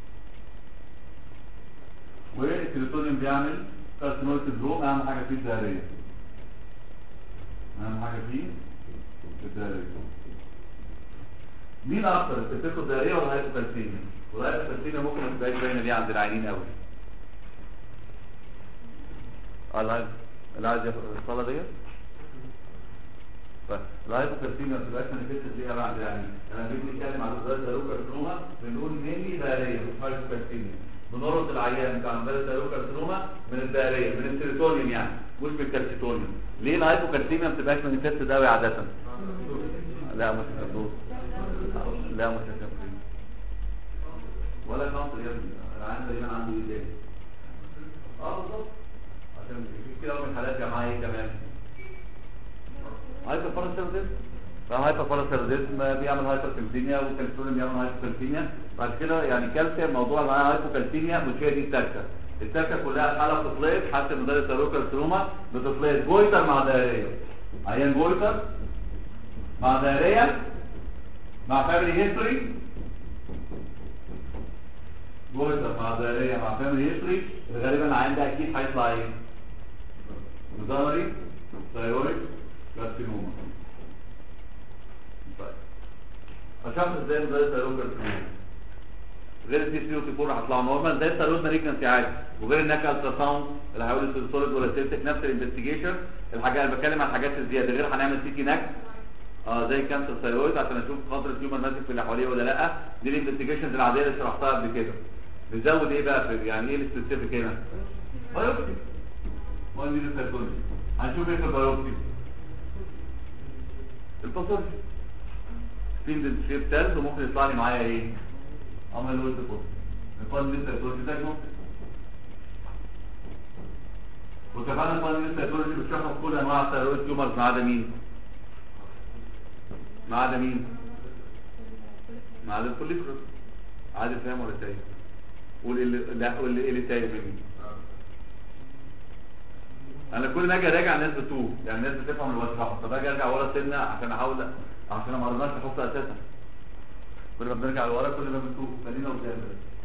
والسيروتونين بيعمل كارسينويد سندروم اهم حاجه فيه الدهريه اهم حاجه فيه الدهريه مين اكتر التسكو الدائريه ولا الهايبوكالسيميا والهايبوكالسيميا ممكن ما تبقاش باينه دي عند العينين قوي اه الهايب اللي عايز ياخد الصاله ديت طيب الهايبوكالسيميا ما تبقاش مانيفيست دي قوي عند العينين انا بيجي نتكلم على الدرجه الروكارسينوما بنقول مينلي دائريه مش هايبوكالسيميا بنربط العيان بتاع مدرسه الروكارسينوما من الدائريه من السيروتونين يعني مش من الكالسيتونين ليه الهايبوكالسيميا ما بتبقاش مانيفيست قوي عاده لا مش الدوز لا متكبرين ولا كانسر يا ابني العيان دايما عنده ايه تاني اه بالظبط عشان في كده من الحالات جماعه ايه كمان هايبر باراسيروديزم فهايبر باراسيروديزم بيعمل هايبر كالسيميا والكالسيوم بيعمل هايبر كالسيميا بعد كده يعني كالسيوم موضوع معاه هايبر كالسيميا مش هي دي التكه التكه كلها الحاله بتتلقط حتى مدرسه روكالسيروما بتتلقط جويتر مع دائريه عيان جويتر مع دائريه مع فاميلي هيستوري جوزة مع دائرية مع فاميلي هيستوري غالبا العين ده اكيد هيطلع ايه؟ مزاري ثايرويد كارسينوما طيب اشخص ازاي مدرس ثايرويد كارسينوما غير السي 3 وتي 4 هيطلعوا نورمال ده الثايرويد مالجنسي عادي وغير انك الترا ساوند اللي هيقول سوليد ولا سيلتك نفس الانفستيجيشن الحاجات انا بتكلم عن الحاجات الزياده غير هنعمل سي تي نك اه زي كانسر ثايرويد عشان اشوف خاطر التيومر ماسك في اللي حواليه ولا لا دي الانفستيجيشنز العاديه اللي شرحتها قبل كده بنزود ايه بقى في يعني ايه السبيسيفيك هنا بايوبسي ما دي السيرتولوجي هنشوف ايه في البايوبسي الباثولوجي سبيند شيب سيلز وممكن يطلع لي معايا ايه اميلويد ديبوزيت الفان دي السيرتولوجي دايجنوستيك واتفقنا الفان دي السيرتولوجي بتشخص كل انواع الثايرويد تيومرز ما عدا مين ما عدا مين ما عدا الكوليكروس عادل فاهم ولا تايه قول اللي لا قول اللي اللي تايه مني انا كل ما اجي اراجع الناس بتوه يعني الناس بتفهم اللي بشرحه طب اجي ارجع ورا سنه عشان احاول عشان ما قررناش نحط اساسا كل ما بنرجع لورا كل ما بنتوه خلينا قدام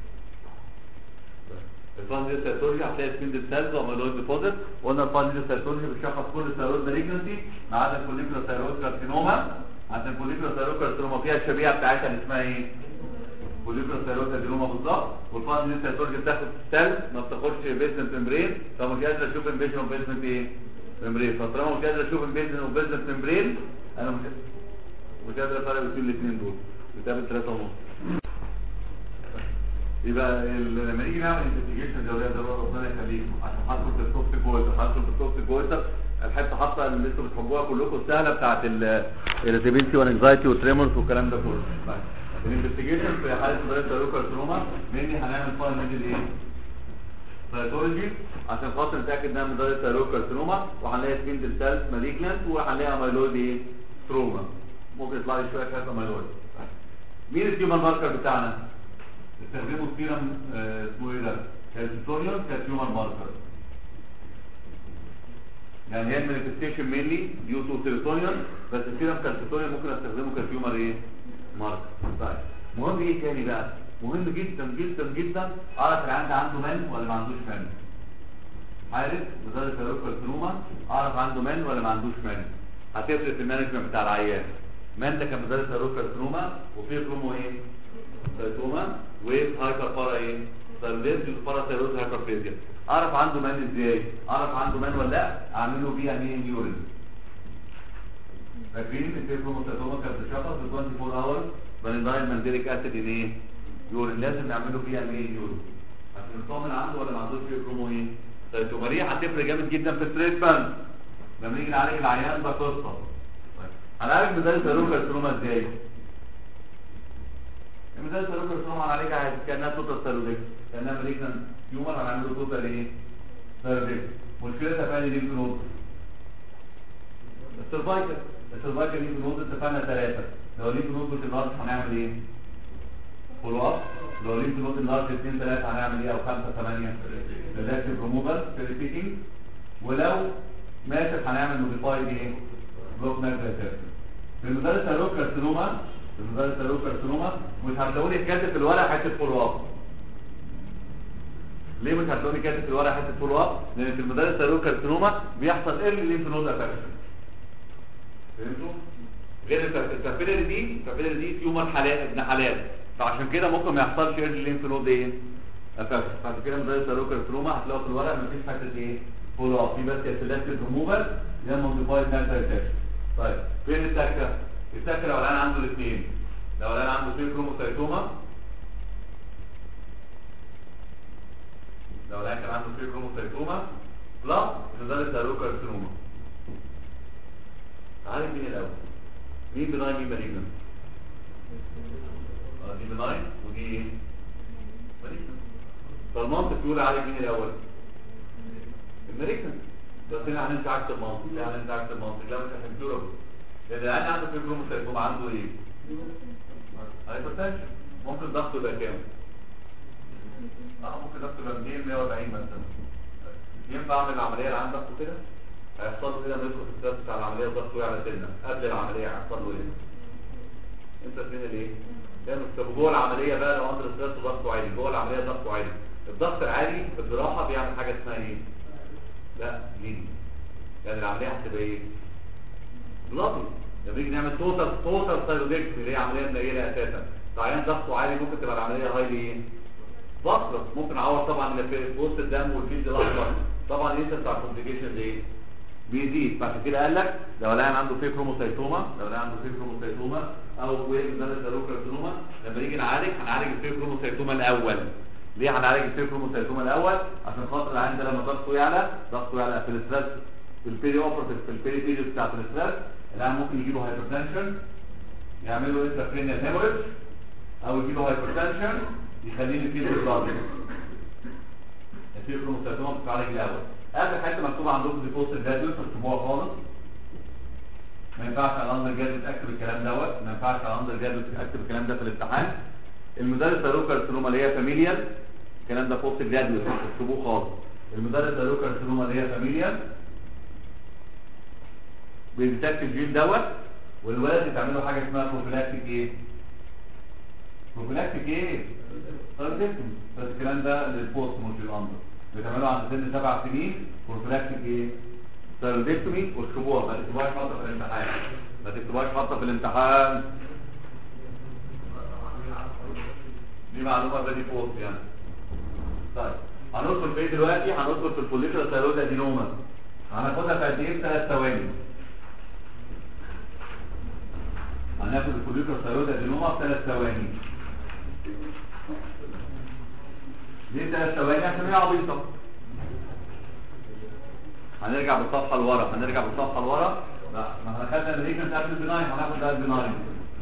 الفان دي سيرتولوجي هتلاقي سبيند سيلز واميلويد ديبوزيت وقلنا الفان دي سيرتولوجي بتشخص كل الثيرويد مالجنسي ما عدا الكوليكولا ثيرويد كارسينوما عشان الكوليكولا ثيرويد كارسينوما فيها الشبيهه بتاعتها اللي اسمها ايه؟ كوليكولا ثيرويد كارسينوما بالظبط والفان دي سيرتولوجي بتاخد سيل ما بتاخدش بيزمنت ممبرين فمش قادر اشوف انفيجن اوف بيزمنت ايه؟ ممبرين فطالما مش قادر اشوف انفيجن اوف بيزمنت ممبرين انا مش مش قادر افرق بين الاثنين دول بتقابل ثلاثه ونص يبقى ال- لما نيجي نعمل انفستيجيشن زي ده ربنا يخليكم عشان حصل في السوفت جويتر حصل في السوفت جويتر الحته حاطه اللي انتوا بتحبوها كلكم السهله بتاعت الريتابيلتي والانكزايتي والتريمورز والكلام ده كله الانفستيجيشن في حاله مدرسه سيرويد كارسينوما مني هنعمل فاين ميدل ايه سيتولوجي عشان خاطر نتاكد انها مدرسه سيرويد كارسينوما وهنلاقي سبيندل سيلز مالجنت وهنلاقي اميلويد ايه ستروما ممكن يطلع لي شويه حاجات اميلويد مين التيومر ماركر بتاعنا استخدموا السيرم آه، اسمه ايه ده كالسيتوريون كتيومر ماركر يعني هي المانيفستيشن مينلي ديو تو سيروتونيون بس السيرم كالسيتوريون ممكن استخدمه كتيومر ايه ماركر طيب مهم ايه تاني بقى مهم جدا جدا جدا اعرف العيان ده عنده من ولا ما عندوش من عارف مدرس الكارسينوما اعرف عنده من ولا ما عندوش من هتفرق في المانجمنت بتاع العيان من ده كان مدرس الكارسينوما وفيه كرومو ايه سيتوما وهايبر بارا ايه سيرفيرجيوس بارا سيروز هايبرفيزيا اعرف عنده من ازاي اعرف عنده من ولا لا اعمل له بيها مين يورين فاكرين ان في كروموسيتوما كانت بتشخص في 24 اور فالينايل مانديليك اسيد ان ايه يورين لازم نعمل له فيها مين يورين عشان نطمن عنده ولا ما عندوش فيه كرومو ايه سيتوما دي هتفرق جامد جدا في التريتمنت لما نيجي نعالج العيان ده قصه طيب. هنعالج مدرس الكارسينوما ازاي المثال السيروك الصنوع عليك عادي كانها توتال سيروديك كانها مالجنان تيومر هنعمله توتال ايه سيروديك مشكلتها فعلا دي في نود السيرفايكل السيرفايكل دي في نود اتفقنا ثلاثه لو ليه في نود في النهارده هنعمل ايه فولو اب لو ليه في نود النهارده 2 3 هنعمل ايه او 5 8 ريلاكتيف ريموفال ريبيتنج ولو ماسك هنعمل موديفايد ايه بلوك نيرف في المدرسه السيروك كارسينوما المدرس سيروك كارسينوما مش هتلاقوني كاتب في الورقه حته فولو اب ليه مش هتلاقوني كاتب في الورقه حته فولو اب لان في المدرس سيروك كارسينوما بيحصل ايرلي ليمف نود افكشن فهمتوا غير الكابيلاري دي الكابيلاري دي تيومر حلال ابن حلال فعشان كده ممكن ما يحصلش ايرلي ليمف نود ايه افكشن فعشان كده مدرس سيروك كارسينوما هتلاقوا في الورقه مفيش حته ايه فولو اب في بس سيلكتيف ريموفال يا موديفايد نانتر طيب فين التكه التكه لو الان عنده الاثنين لو الان عنده فيه كروموسايتوما لو الان كان عنده فيه كروموسايتوما بلس نزال السيروكارسينوما عارف مين الاول مين بناين مين مالجنان اه دي بناين ودي ايه مالجنان فالمنطق يقول عارف مين الاول المالجنان بس هنا هنمشي عكس المنطق لا هنمشي عكس المنطق لا مش هنمشي لان الان عنده فيه كروموسايتوما عنده ايه هايبرتنشن ممكن ضغطه يبقى كام اه ممكن ضغطه يبقى 200 140 مثلا ينفع اعمل العمليه اللي عنده ضغطه كده هيحصل له كده ندخل في الستريس بتاع العمليه وضغطه يعلى سنه قبل العمليه هيحصل له ايه انت فين الايه ده طب جوه العمليه بقى لو عنده ستريس وضغطه عالي جوه العمليه ضغطه عالي الضغط العالي في الجراحه بيعمل حاجه اسمها ايه لا ليه يعني العمليه هتبقى ايه بلطي لما نيجي نعمل توتال توتال سايرودكتومي اللي هي عمليه قليله اساسا العيان ضغطه عالي ممكن تبقى العمليه هايلي ايه ضغط ممكن اعور طبعا اللي في وسط الدم والفيلد الاحمر طبعا لسه بتاع الكومبليكيشنز ايه بيزيد فعشان كده قال لك لو العيان عنده فيه كروموسايتوما لو العيان عنده فيه كروموسايتوما او ويل زاد كارسينوما لما نيجي نعالج هنعالج الفيه كروموسايتوما الاول ليه هنعالج الفيه كروموسايتوما الاول عشان خاطر العيان ده لما ضغطه يعلى ضغطه يعلى في الاسترس في البيري اوبرتيف في البيري بيريود بتاعت الاسترس الان ممكن يجيله هايبرتنشن يعمل له انتركرينيال هيموريج او يجيله هايبرتنشن يخليه يفيد بالضغط يصير له مستخدمه بتتعالج الاول اخر حته مكتوبه عندكم دي بوست جراديوت مكتوبوها خالص ما ينفعش على الاندر جراديوت اكتب الكلام دوت ما ينفعش على الاندر جراديوت اكتب الكلام ده في الامتحان المدرس سيروكارسينوما اللي هي فاميليال الكلام ده بوست جراديوت اكتبوه خالص المدرس سيروكارسينوما اللي هي فاميليال بيديتكت الجين دوت والولد بتعمل له حاجه اسمها بروفيلاكتيك ايه بروفيلاكتيك ايه سيرفيكتوم بس الكلام ده للبوست مش للاندر بتعمله عند سن سبع سنين بروفيلاكتيك ايه سيرفيكتومي واكتبوها ما تكتبوهاش حاطه في الامتحان ما تكتبوهاش حاطه في الامتحان دي معلومه بدي بوست يعني طيب هندخل في ايه دلوقتي هندخل في الفوليكولا ثايرويد ادينوما هناخدها في قد ايه في ثلاث ثواني هناخد الفوليكولا ثايرويد ادينوما في ثلاث ثواني ليه ثلاث ثواني عشان هي عبيطه هنرجع بالصفحه لورا هنرجع بالصفحه لورا لا ما احنا خدنا المالجنت قبل البناين هناخد ده البناين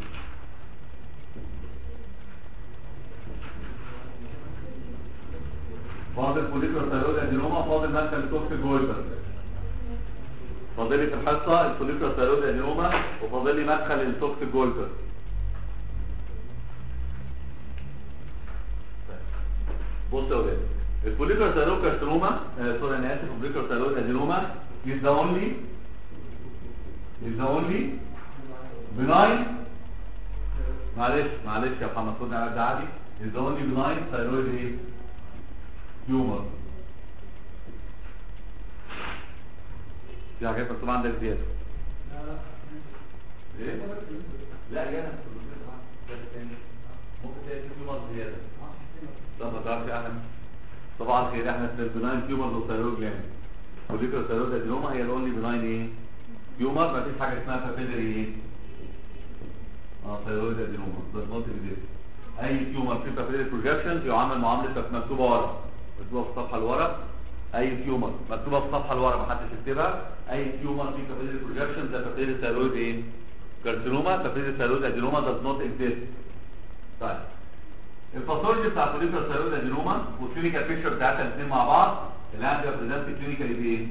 فاضل فوليكولار ثايرويد ادينوما فاضل مادة التوكسيك جويتر فاضل لي في الحصه الفوليكولار ثايرويد ادينوما وفاضل لي مدخل التوكسيك جويتر بص يا ولاد الفوليكولار ثايرويد كارسينوما آه، سوري انا اسف الفوليكولار ثايرويد ادينوما is the only is the only benign معلش معلش يا محمد خدنا على ده عادي is the only benign thyroid ايه tumor في حاجات مكتوبة عندك زيادة ايه؟ لا يا جدع ممكن تلاقي في تيومر زيادة طب ما تعرفش احنا طبعا الخير احنا في البناين تيومر والثيرويد جلاند وديكرا الثيرويد ادينوما هي الاونلي بناين ايه؟ تيومر ما فيش حاجة اسمها بابيلري ايه؟ اه ثيرويد ادينوما ده نوت ايفيدنس اي تيومر في بابيلري بروجكشن يعامل معاملة مكتوبة ورا مكتوبة في الصفحة اللي ورا اي تيومر مكتوبه في الصفحه اللي ورا ما حدش يكتبها اي تيومر في بابيلري بروجكشن ده بابيلري ثيرويد ايه؟ كارسينوما بابيلري ثيرويد ادينوما does not exist طيب الباثولوجي بتاع الفوليكولار ثايرويد ادينوما والكلينيكال بيكتشر بتاعتها الاثنين مع بعض اللي عندي بريزنت كلينيكالي بايه؟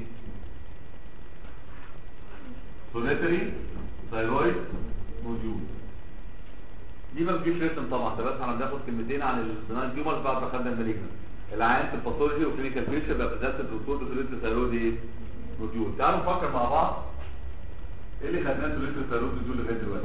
سوليتري ثايرويد نوديول دي ما بتجيش رسم طبعا ده بس احنا بناخد كلمتين عن البناين تيومرز بعد ما خدنا المالجنس العيان في الباثولوجي والكلينيكال بيكتشر بيبقى بريزنت الدكتور بسوليتري ثايرويد ايه؟ نوديول تعالوا نفكر مع بعض ايه اللي خدناه سوليتري ثايرويد نوديول لغايه دلوقتي؟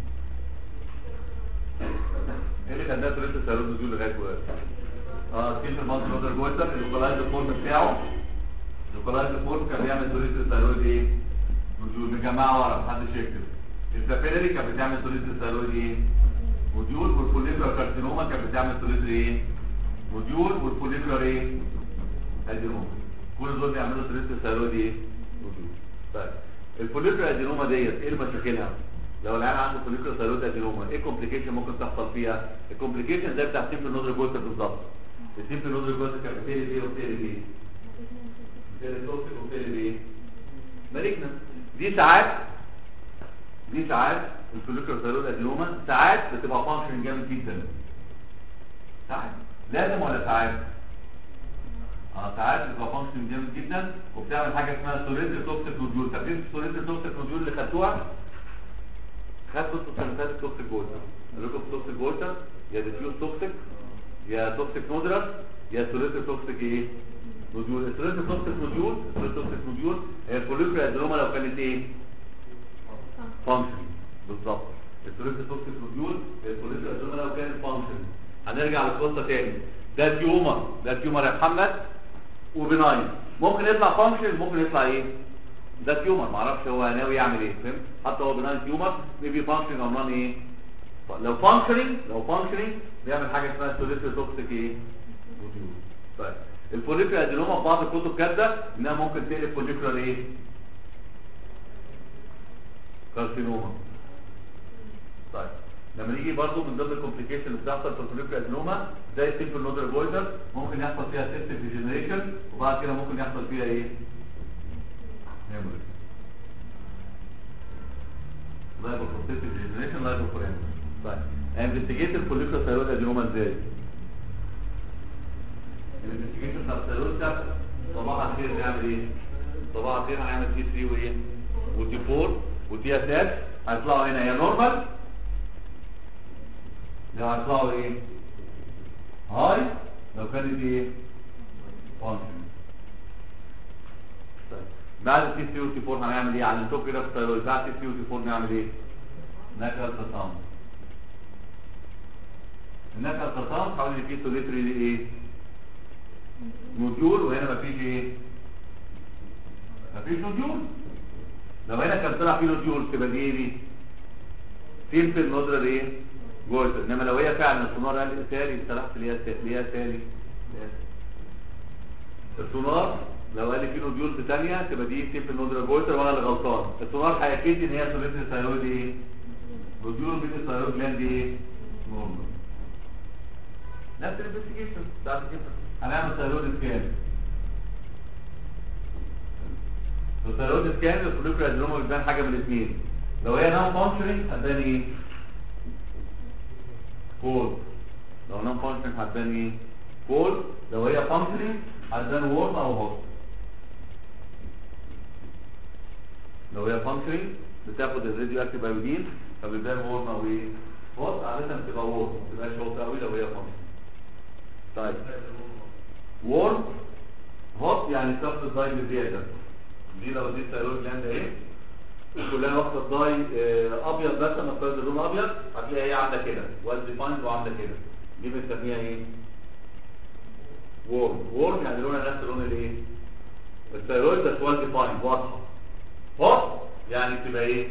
ايه اللي خدناه سوليتري ثايرويد نوديول لغايه دلوقتي؟ اه سكين المالتي نودر جويتر اللوكالايز فورم بتاعه اللوكالايز فورم كان بيعمل سوليتري ثايرويد ايه؟ نوديول مجمعه ورا محدش يكتب البابيلري كانت بتعمل سوليتري ثايرويد ايه؟ نوديول والفوليكولار كارسينوما كانت بتعمل سوليتري ايه؟ نوديول والفوليكولار ايه؟ ادينوما كل دول بيعملوا سوليتري ثايرويد ايه؟ نوديول طيب الفوليكولار ادينوما ديت ايه اللي مشاكلها؟ لو العيان عنده فوليكولار ثايرويد ادينوما ايه الكومبليكيشن ممكن تحصل فيها؟ الكومبليكيشن زي بتاع سيمبل نودر جوتر بالظبط السيمبل نودر جوتر كانت بتقلب ايه وبتقلب ايه؟ بتقلب توكسيك وبتقلب ايه؟ مالجنا دي ساعات دي ساعات الفوليكولار ثايرويد ادينوما ساعات بتبقى فانكشن جامد جدا ساعات لازم ولا ساعات؟ اه ساعات بتبقى فانكشن جامد جدا وبتعمل حاجه اسمها سوليتري توكسيك نوديول فاكرين السوليتري توكسيك نوديول اللي خدتوها؟ خدتوا السوليتري توكسيك جولتر لكم توكسيك جولتر يا ديفيوز توكسيك يا توكسيك نودرس يا سوليتري توكسيك ايه؟ نوديول السوليتري توكسيك نوديول السوليتري توكسيك نوديول هي الفوليكولار ادينوما لو كانت ايه؟ فانكشن بالظبط السوليتري توكسيك نوديول الفوليكولار ادينوما لو كانت فانكشن هنرجع للقصه تاني ده تيومر ده تيومر يا محمد وبناين ممكن يطلع فانكشن ممكن يطلع ايه ده تيومر معرفش هو ناوي يعمل ايه فهمت حتى هو بناين تيومر بيبي فانكشن او نون ايه لو فانكشنينج لو فانكشنينج بيعمل حاجه اسمها سوليتري توكسيك ايه نوديول طيب الفوليكولار ادينوما في بعض الكتب كاتبه انها ممكن تقلب فوليكولار ايه كارسينوما طيب لما نيجي برضو من ضمن الكومبليكيشن اللي بتحصل في الفوليكولار ادينوما زي السيمبل نودر بويزر ممكن يحصل فيها سيستم ديجنريشن وبعد كده ممكن يحصل فيها ايه هيموريج لايبل بروستيتيك ديجنريشن لايبل فور هيموريج طيب انفستيجيت الفوليكولار ثايرويد ادينوما ازاي الانفستيجيشن بتاع الثايرويد ده صباح الخير نعمل ايه صباح الخير هنعمل تي 3 وايه وتي 4 وتي اس اس هيطلعوا هنا يا نورمال لو هيطلعوا ايه هاي لو كانت ايه فانكشن طيب بعد التي 3 والتي 4 هنعمل ايه على التوب كده في الثايرويد بعد التي 3 والتي 4 نعمل ايه نكهه التسامح النكهه التسامح حوالي فيه سوليتري ايه نوديول وهنا مفيش ايه مفيش نوديول لو هنا كان طلع فيه نوديول تبقى دي ايه دي سيمبل نودرال ايه جولد انما لو هي فعلا السونار قال لي تالي سرحت ليها ليها تالي السونار لو قال لي في نوديولز ثانيه تبقى دي سيمبل نودرال جولد وانا اللي غلطان السونار هياكد ان هي سوليتري ثايرويد ايه نوديول بين الثايرويد جلاند ايه نورمال نفس الانفستيجيشن بتاعت كده هنعمل ثايرويد سكان لو الثيرويد سكان الفوليكولار ادينوما بتبان حاجه من الاثنين لو هي نون فانكشنينج هتبان ايه كولد لو نون فانكشنينج هتبان ايه كولد لو هي فانكشنينج هتبان وورم او هوت لو هي فانكشنينج بتاخد الراديو اكتيف ايودين فبتبان وورم او ايه هوت عاده بتبقى وورم ما بتبقاش هوت قوي لو هي فانكشنينج طيب وورم هوت يعني كفت الداي بزياده دي لو دي الثيرويد جلاند اهي كلها واخده الداي آه، ابيض بس لما تفرد اللون ابيض هتلاقيها هي عامله كده ويل ديفايند وعامله كده دي بنسميها ايه؟ وورم وورم يعني لونها نفس لون الايه؟ الثيرويد بس ويل ديفايند واضحه هوت يعني تبقى ايه؟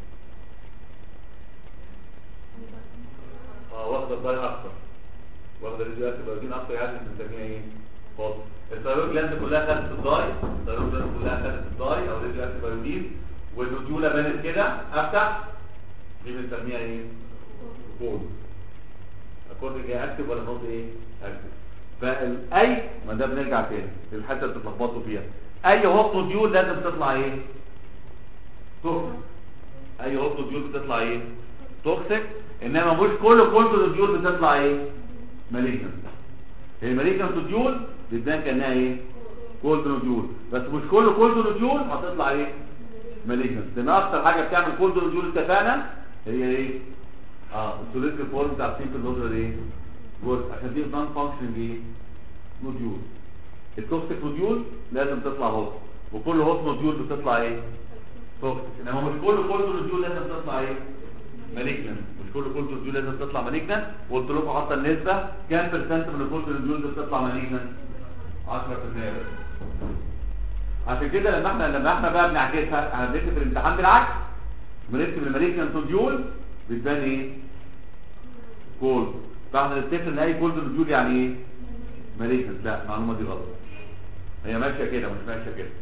اه واخده الداي اكتر واخده الريديو اكتيف ايودين اكتر يعني بنسميها ايه؟ خالص الثيرويد جلاند كلها خدت الداي الثيرويد جلاند كلها خدت الداي او ريديو اكتيف ايودين والنوديولا بانت كده افتح دي بنسميها ايه؟ كود اكورد هي اكتف ولا نوت ايه؟ اكتف فاي ما ده بنرجع تاني للحته اللي بتتلخبطوا فيها اي هوت نوديول لازم تطلع ايه؟ توكسيك اي هوت نوديول بتطلع ايه؟ توكسيك انما مش كل كولد نوديول بتطلع ايه؟ مالجنت هي مالجنت نوديول بتبان كانها ايه؟ كولد نوديول بس مش كل كولد نوديول هتطلع ايه؟ مالجنت لان اكتر حاجه بتعمل كولد نوديول اتفقنا هي ايه؟ اه السوليتيك فورم بتاع السيمبل نوديول ايه؟ جزء عشان دي نون فانكشن ايه؟ نوديول التوكسيك نوديول لازم تطلع هوت وكل هوت نوديول بتطلع ايه؟ توكسيك انما مش كل كولد نوديول لازم تطلع ايه؟ مالجنت مش كل كولد نوديول لازم تطلع مالجنت وقلت لكم حتى النسبه كام برسنت من الكولد نوديول بتطلع مالجنت؟ 10% بس عشان كده لما احنا لما احنا بقى بنعكسها احنا بنكتب في الامتحان بالعكس بنكتب المالجنت نوديول بتبان ايه؟ كولد فاحنا نفتكر ان اي كولد نوديول يعني ايه؟ مالجنت لا المعلومه دي غلط هي ماشيه كده مش ماشيه كده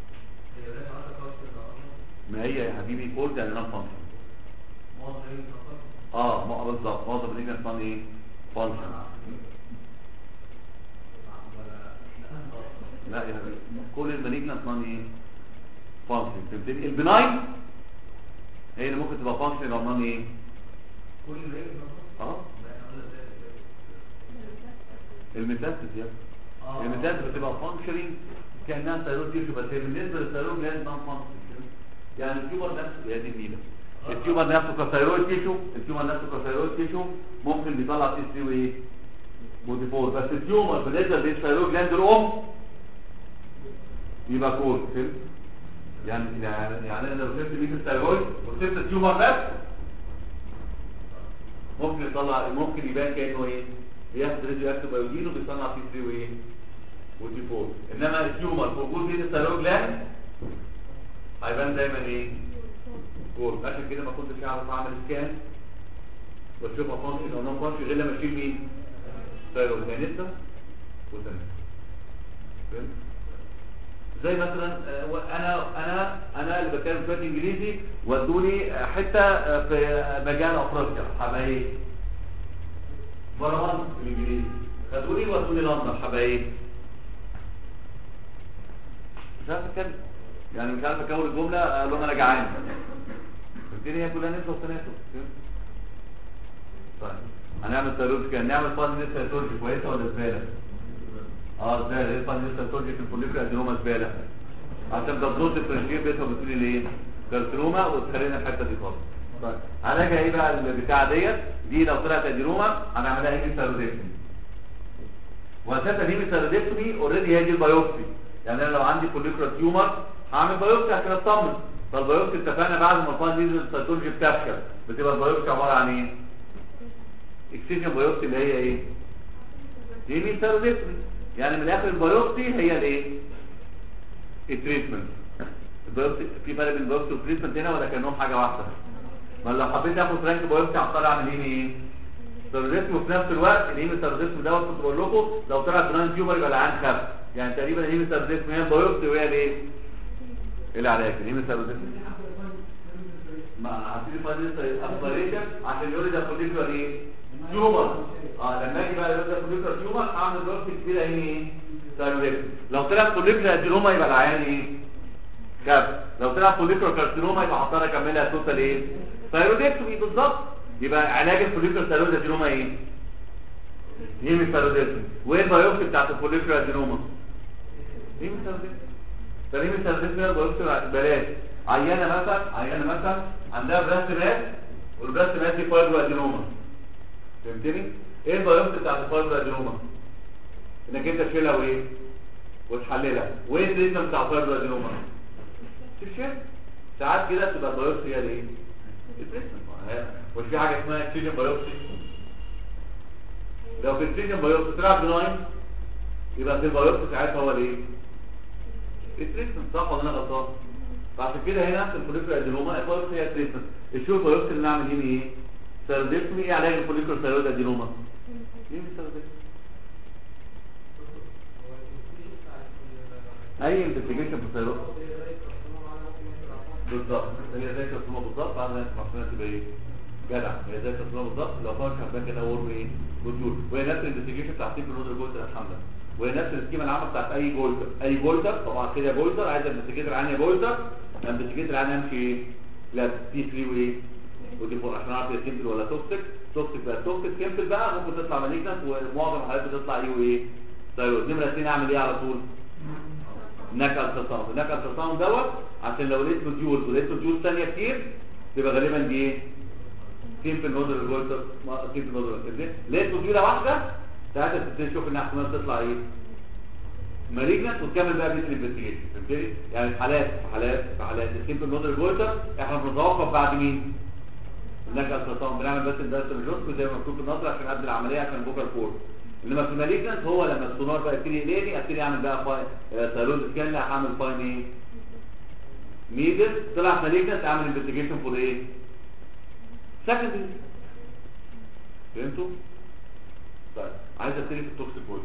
ما هي يا حبيبي كولد يعني نون فانكشن اه ما بالظبط معظم المالجنت فان ايه؟ فانكشن لا يا حبيبي كل المالجنت فان ايه؟ فانكشن فهمتني؟ البناين هي اللي ممكن تبقى فانكشن او نون ايه؟ اه الميتاستس يا ابني الميتاستس بتبقى فانكشنينج كانها ثيرويد تيشو بس هي بالنسبه للثيرويد جلاند نون فانكشن يعني التيومر نفسه هي دي النيله التيومر نفسه كثيرويد تيشو التيومر نفسه كثيرويد تيشو ممكن بيطلع تي 3 وايه بودي فور بس التيومر بالنسبه للثيرويد جلاند الام يبقى كول فهمت يعني يعني يعني انا لو شفت مين الثيرويد وشفت التيومر بس ممكن يطلع ممكن يبان كانه ايه بياخد راديو اكتيف ايودين وبيصنع تي 3 وايه ودي 4 انما التيومر في وجود دي الثيرويد جلاند هيبان دايما ايه كول عشان كده ما كنتش اعرف اعمل سكان واشوفها فانكشن او نون فانكشن غير لما اشيل مين ثيرويد كانسة وتنسة فهمت زي مثلا آه، انا انا انا اللي بتكلم شويه انجليزي ودوني آه، حته آه، في مجال افريقيا هبقى ايه بره مصر بالانجليزي خدوني ودوني لندن هبقى ايه مش عارف اتكلم يعني مش عارف اكون الجمله اقول لهم انا جعان فهمتني هي كلها نسبه وتناسب فهمت؟ طيب هنعمل سيرولوجي كان نعمل فاز لسه سيرولوجي كويسه ولا زباله اه زباله ايه فاز لسه سيرولوجي في الفوليكولا ادينوما زباله عشان ده الضغط الفرنجيه بيتها بتقولي ليه كارسينوما وتخلينا الحته دي خالص طيب هنراجع ايه بقى البتاعه ديت دي لو طلعت ادينوما هنعملها هيمي سيرولوجي واساسا هيمي سيرولوجي اوريدي هي دي البيوبسي يعني انا لو عندي فوليكولا تيومر هعمل بايوبسي عشان اطمن فالبايوبسي اتفقنا بعد ما الفاز دي السيتولوجي بتفشل بتبقى البايوبسي عباره عن ايه؟ اكسجين بايوبسي اللي هي ايه؟ هيمي سيرولوجي يعني من الاخر البايوبسي هي الايه؟ التريتمنت البايوبسي في فرق بين البايوبسي والتريتمنت هنا ولا كانهم حاجه واحده؟ ما لو حبيت اخد فرانك بايوبسي هضطر اعمل هيمي ايه؟ سيرولوجي وفي نفس الوقت الهيمي سيرولوجي دوت كنت بقول لكم لو طلع بنان تيومر يبقى العيان خف يعني تقريبا الهيمي سيرولوجي هي البايوبسي وهي الايه؟ العلاج الهيمي سيرولوجي ما عارفين فاضل اسبريشن عشان يقول ده فوليكولار ايه؟ تيومر اه لما اجي بقى يقول ده فوليكولار تيومر هعمل بايوبسي كبيره هنا ايه؟ سيرولوجي لو طلع فوليكولار ادينوما يبقى العيان ايه؟ كاب لو طلع فوليكولار كارسينوما يبقى هضطر اكملها توتال ايه ثايرودكتومي بالظبط يبقى علاج الفوليكولار ثايرويد ادينوما ايه هيمي ثايرودكتومي وايه البايوبسي بتاعت الفوليكولار ادينوما هيمي ثايرودكتومي فالهيمي ثايرودكتومي البايوبسي بلاش عيانه مثلا عيانه مثلا عندها براست ماس والبراست ماس دي فايبرو ادينوما فهمتني ايه البايوبسي بتاعت الفايبرو ادينوما انك انت تشيلها وايه وتحللها وايه التريتمنت بتاع الفايبرو ادينوما تشيل ساعات كده تبقى البايوبسي هي الايه التريتمنت مش في حاجه اسمها اكسجين بايوبسي لو في اكسجين بايوبسي طلع بناين يبقى في البايوبسي ساعتها هو الايه التريتمنت صح ولا انا غلطان فعشان كده هنا في الفوليكولار ادينوما البايوبسي هي التريتمنت الشو البايوبسي اللي نعمل هنا ايه سيرودكتومي ايه علاج الفوليكولار ثايرويد ادينوما ايه السيرودكتومي اي انفستيجيشن في الثايرويد بالظبط هي زي الكرسومه بالظبط بعد ما المحصنات تبقى ايه جدع هي زي الكرسومه بالظبط لو فرش هتبان كده ورم ايه بتقول وهي نفس الانفستيجيشن بتاعت تيب النودر جولتر الحمله وهي نفس السكيما العامه بتاعت اي جولتر اي جولتر طبعا كده جولتر عايز انفستيجيتور عن جولتر الانفستيجيتور عن يمشي ايه لا تي 3 وايه ودي فوق عشان اعرف هي سيمبل ولا توكسيك توكسيك بقى توكسيك سيمبل بقى ممكن تطلع مالجنت ومعظم الحالات بتطلع ايه وايه ثايرويد نمره 2 اعمل ايه على طول نك التصاوم نك التصاوم دوت عشان لو لقيت نوديولز ولقيت نوديولز ثانيه كتير تبقى غالبا دي ايه سيمبل نودر الجولتر سيمبل نودر لقيت نوديوله واحده ساعتها تبتدي تشوف انها احتمال تطلع ايه مالجنت وتكمل بقى بيت الانفستيجيشن فهمتني يعني في حالات في حالات في حالات السيمبل نودر الجولتر احنا بنتوقف بعد مين هناك التصاوم بنعمل بس الدرس الجزء زي ما مكتوب في النظر عشان قبل العمليه عشان بكره الكورس انما في المالجنت هو لما السونار بقى يبتدي يقلقني ابتدي اعمل بقى فاين ثالوز سكان لا هعمل فاين ايه ميدل طلع مالجنت اعمل انفستيجيشن فور ايه سكندري فهمتوا طيب عايز ابتدي في التوكسيك بوينت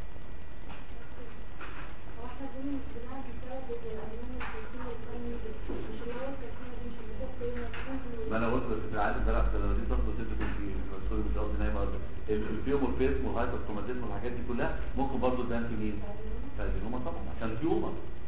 ما انا قلت بس في العاده ده لو دي تصل ست تكون في سوري مش قصدي نايم قصدي الفيومورفيزم والهايبركروماتيزم والحاجات دي كلها ممكن برضه تبان في مين؟ كارسينوما طبعا عشان تيومر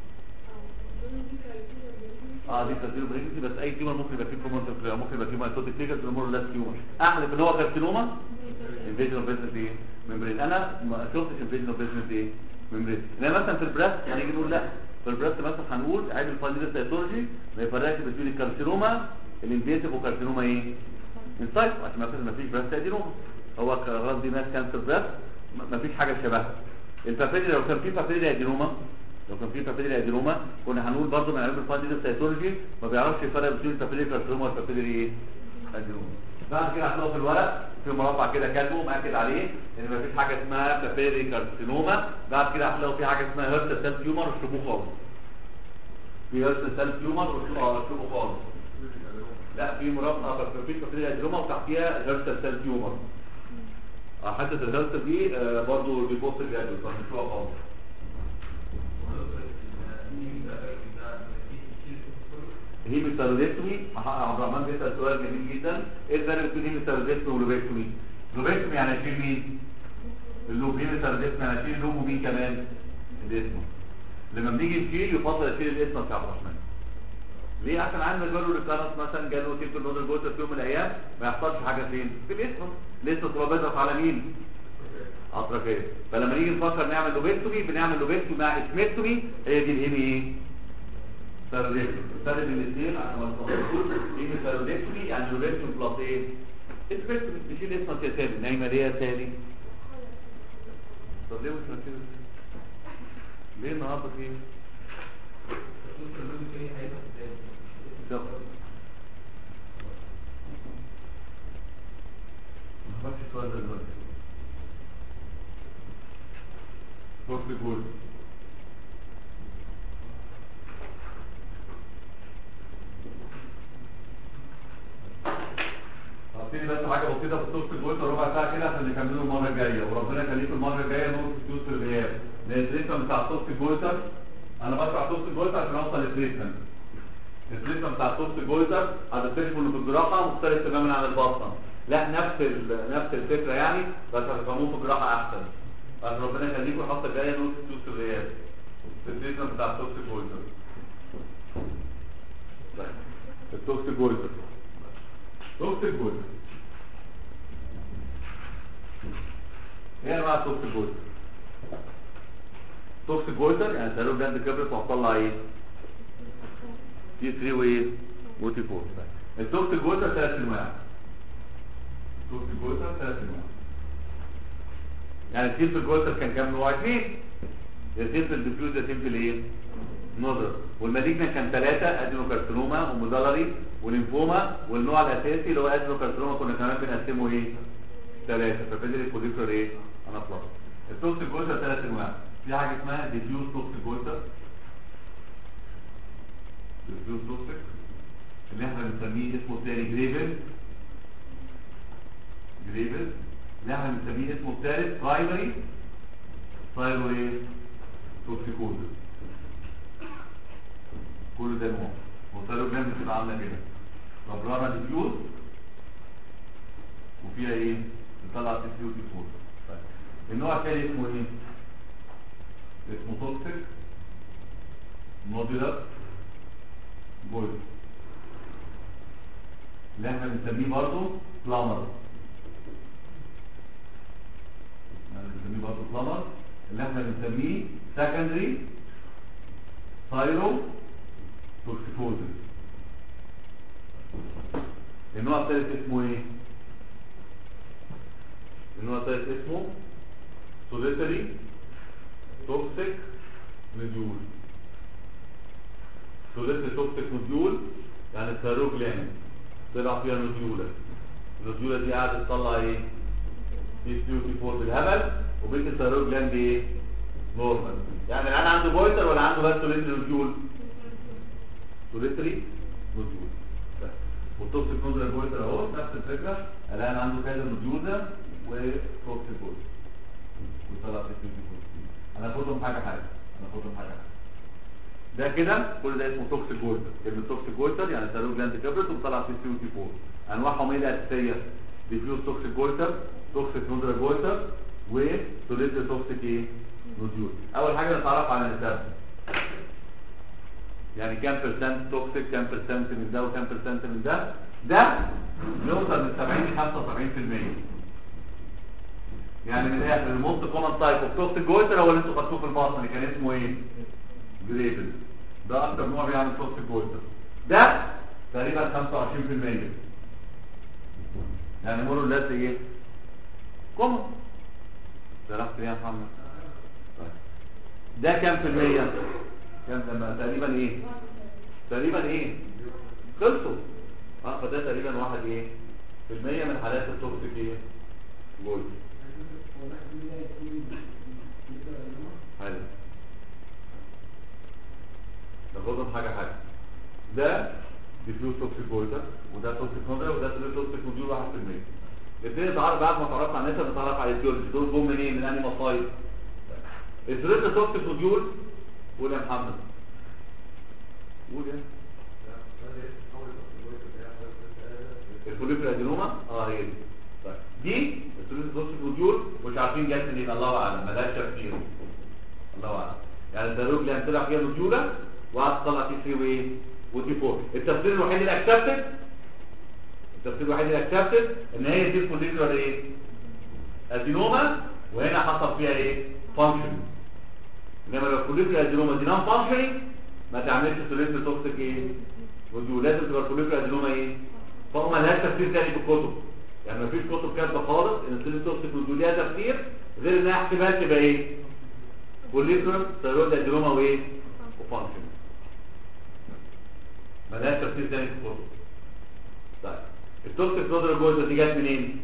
اه دي كارسينوما بريجنسي بس اي تيومر ممكن يبقى فيه كروماتيزم ممكن يبقى فيه مايتوتيك فيجر تيومر لا تيومر احلف ان هو كارسينوما انفيجن اوف بيزنس ايه؟ ممبرين انا ما شفتش انفيجن اوف بيزنس ايه؟ ممبرين انما مثلا في البريست هنيجي نقول لا في البريست مثلا هنقول عيب الفاينل سيتولوجي ما يفرقش بين الكارسينوما الانفيسيف وكارسينوما ايه؟ انسايت عشان ما فيش بريست ادينوما هو الراس دي ناس كانسر بريست ما فيش حاجه شبهها البابيلي لو كان في بابيلي ادينوما لو كان في بابيلي ادينوما كنا هنقول برضه من علم الفاينل سيتولوجي ما بيعرفش يفرق بين البابيلي كارسينوما والبابيلي ايه؟ ادينوما بعد كده هتلاقوا في الورق في مربع كده كاتبه مأكد عليه ان مفيش حاجه اسمها بابيلي كارسينوما بعد كده هتلاقوا في حاجه اسمها هيرت سيل تيومر وشبوه خالص في هيرت سيل تيومر وشبوه خالص لا في مربع بس مفيش بابيلي ادينوما وتحتيها هيرت سيل تيومر حته الهيرت دي آه برضه بيبص الجدول فمش هو خالص هيميثالودكتومي عبد الرحمن بيسال سؤال جميل جدا ايه الفرق بين هيميثالودكتومي ولوبكتومي؟ لوبكتومي يعني اشيل مين؟ اللوب هيميثالودكتومي يعني اشيل اللوب ومين كمان؟ الاسم لما بنيجي نشيل يفضل اشيل الاسم بتاع عبد الرحمن ليه عشان عندنا جاله ريكارنس مثلا جاله تيب النودر جوتر في يوم من الايام ما يحصلش حاجه فين؟ في الاسم الاسم تبقى بيضغط على مين؟ اطرافيه فلما نيجي نفكر نعمل لوبكتومي بنعمل لوبكتومي مع اسمكتومي هي دي الهيمي ايه؟ سيرودكتومي الفرق بين الاثنين عشان ما تفضلوش ايه سيرودكتومي يعني لوبكتومي بلس ايه؟ اسمكتومي نشيل اسمك يا سالي نايمه ليه يا سالي؟ طب ليه مش مركزه؟ ليه النهارده في بالظبط ما خدش السؤال ده دلوقتي فوق الجول هبتدي بس حاجه بسيطه في الصوت الجول ربع ساعه كده عشان نكمله المره الجايه وربنا يخليكم المره الجايه نور فلوس في الغياب لان التريتمنت بتاع الصوت الجولتر انا بشرح صوت الجولتر عشان اوصل للتريتمنت التريتمنت بتاع صوت الجولتر هتكتشفوا انه في الجراحه مختلف تماما عن البطنه لا نفس نفس الفكره يعني بس هتفهموه في الجراحه احسن عشان ربنا يخليكم الحصه الجايه نور فلوس في الغياب التريتمنت بتاع صوت الجولتر طيب التوكسيك جويتر توكسيك جويتر ايه انواع التوكسيك جويتر توكسيك جويتر يعني سيروب جلاند كبرت وهتطلع ايه تي 3 وايه وتي 4 التوكسيك جويتر ثلاث انواع التوكسيك جويتر ثلاث انواع يعني السيمبل جويتر كان كام نوع اثنين يا سيمبل ديفيوز يا سيمبل ايه نظر والمالجنا كان ثلاثة ادينوكارسينوما ومودالري وليمفوما والنوع الاساسي اللي هو ادينوكارسينوما كنا كمان بنقسمه ايه ثلاثة فبدل الكوليكتور ايه انا خلاص التوكسيك جويتر ثلاث انواع في حاجة اسمها ديفيوز توكسيك جويتر ديفيوز توكسيك اللي احنا بنسميه اسمه تاني جريفل جريفل اللي احنا بنسميه اسمه الثالث برايمري ثايرويد توكسيكوزس كل ده نوع والثايرويد جلاند بتبقى عامله كده ربرانه ديفيوز وفيها ايه بتطلع تي 3 وتي 4 طيب النوع الثاني اسمه ايه اسمه توكسيك نودولار جويد اللي احنا بنسميه برضه بلامر اللي بنسميه برضه بلامر اللي احنا بنسميه سكندري ثايرو توكسيكوزس النوع الثالث اسمه ايه النوع الثالث اسمه سوليتري توكسيك نوديول سوليتري توكسيك نوديول يعني الثيرويد جلاند طلع فيها نوديولا النوديولا دي قاعده تطلع ايه تي 3 وتي 4 بالهبل وبنت الثيرويد جلاند ايه نورمال يعني الان عنده بويتر ولا عنده بس سوليتري نوديول سوليتري نوديول بس. والتوكسيك نوديول بويتر اهو نفس الفكره الان عنده كذا نوديول ده وتوكسيك بويتر وطلع تي 3 وتي 4 هناخدهم حاجه حاجه هناخدهم حاجه حاجه ده كده كل ده اسمه توكسيك جويتر كلمه توكسيك جويتر يعني ثيرويد جلاند كبرت وطلع تي 3 وتي 4 انواعهم ايه الاساسيه ديفيوز توكسيك جويتر توكسيك نودر جويتر وسوليد توكسيك ايه نوديول اول حاجه نتعرف على نسبهم يعني كام برسنت توكسيك كام برسنت من ده وكام برسنت من ده ده يوصل من 70 ل 75% يعني من الاخر الموست كومن تايب اوف توكسيك جويتر هو اللي انتوا خدتوه في الباطن اللي كان اسمه ايه جريبل ده اكتر نوع بيعمل توكسيك جويتر ده تقريبا 25% يعني مروا الناس ايه كومن سرحت ليه يا محمد طيب. ده كام في المية كام لما تقريبا ايه تقريبا ايه خلصوا اه فده تقريبا واحد ايه في المية من حالات التوكسيك ايه جويتر حلو ناخدهم حاجه حاجه ده ديفيوز توكسيك جويتر وده توكسيك نودر وده توكسيك نوديول 1% الاثنين تعرف بعد ما تعرفنا عن النسب نتعرف على الجيولوجي دول جم منين من انهي مصايب الثريت توكسيك نوديول قول يا محمد قول يا الفوليكول ادينوما اه هي دي طيب دي الثريت توكسيك نوديول مش عارفين جت منين الله اعلم ملهاش تفسير الله اعلم يعني الدروج اللي هنطلع فيها نوديولا وقعد تطلع تي 3 وايه ودي 4 التفسير الوحيد اللي اكسبتد التفسير الوحيد اللي اكسبتد ان هي دي فوليكولار ايه ادينوما وهنا حصل فيها ايه فانكشن انما لو فوليكولار ادينوما دي نون فانكشنينج ما تعملش سوليت توكسيك ايه ودي لازم تبقى فوليكولار ادينوما ايه فهو ما لهاش تفسير تاني في الكتب يعني ما فيش كتب كاتبه خالص ان السوليت توكسيك ودي ليها تفسير غير انها احتمال تبقى ايه فوليكولار ثيرويد ادينوما وايه وفانكشن ملهاش تفسير تاني في الكتب طيب التوكسيك نودر جويتر دي جت منين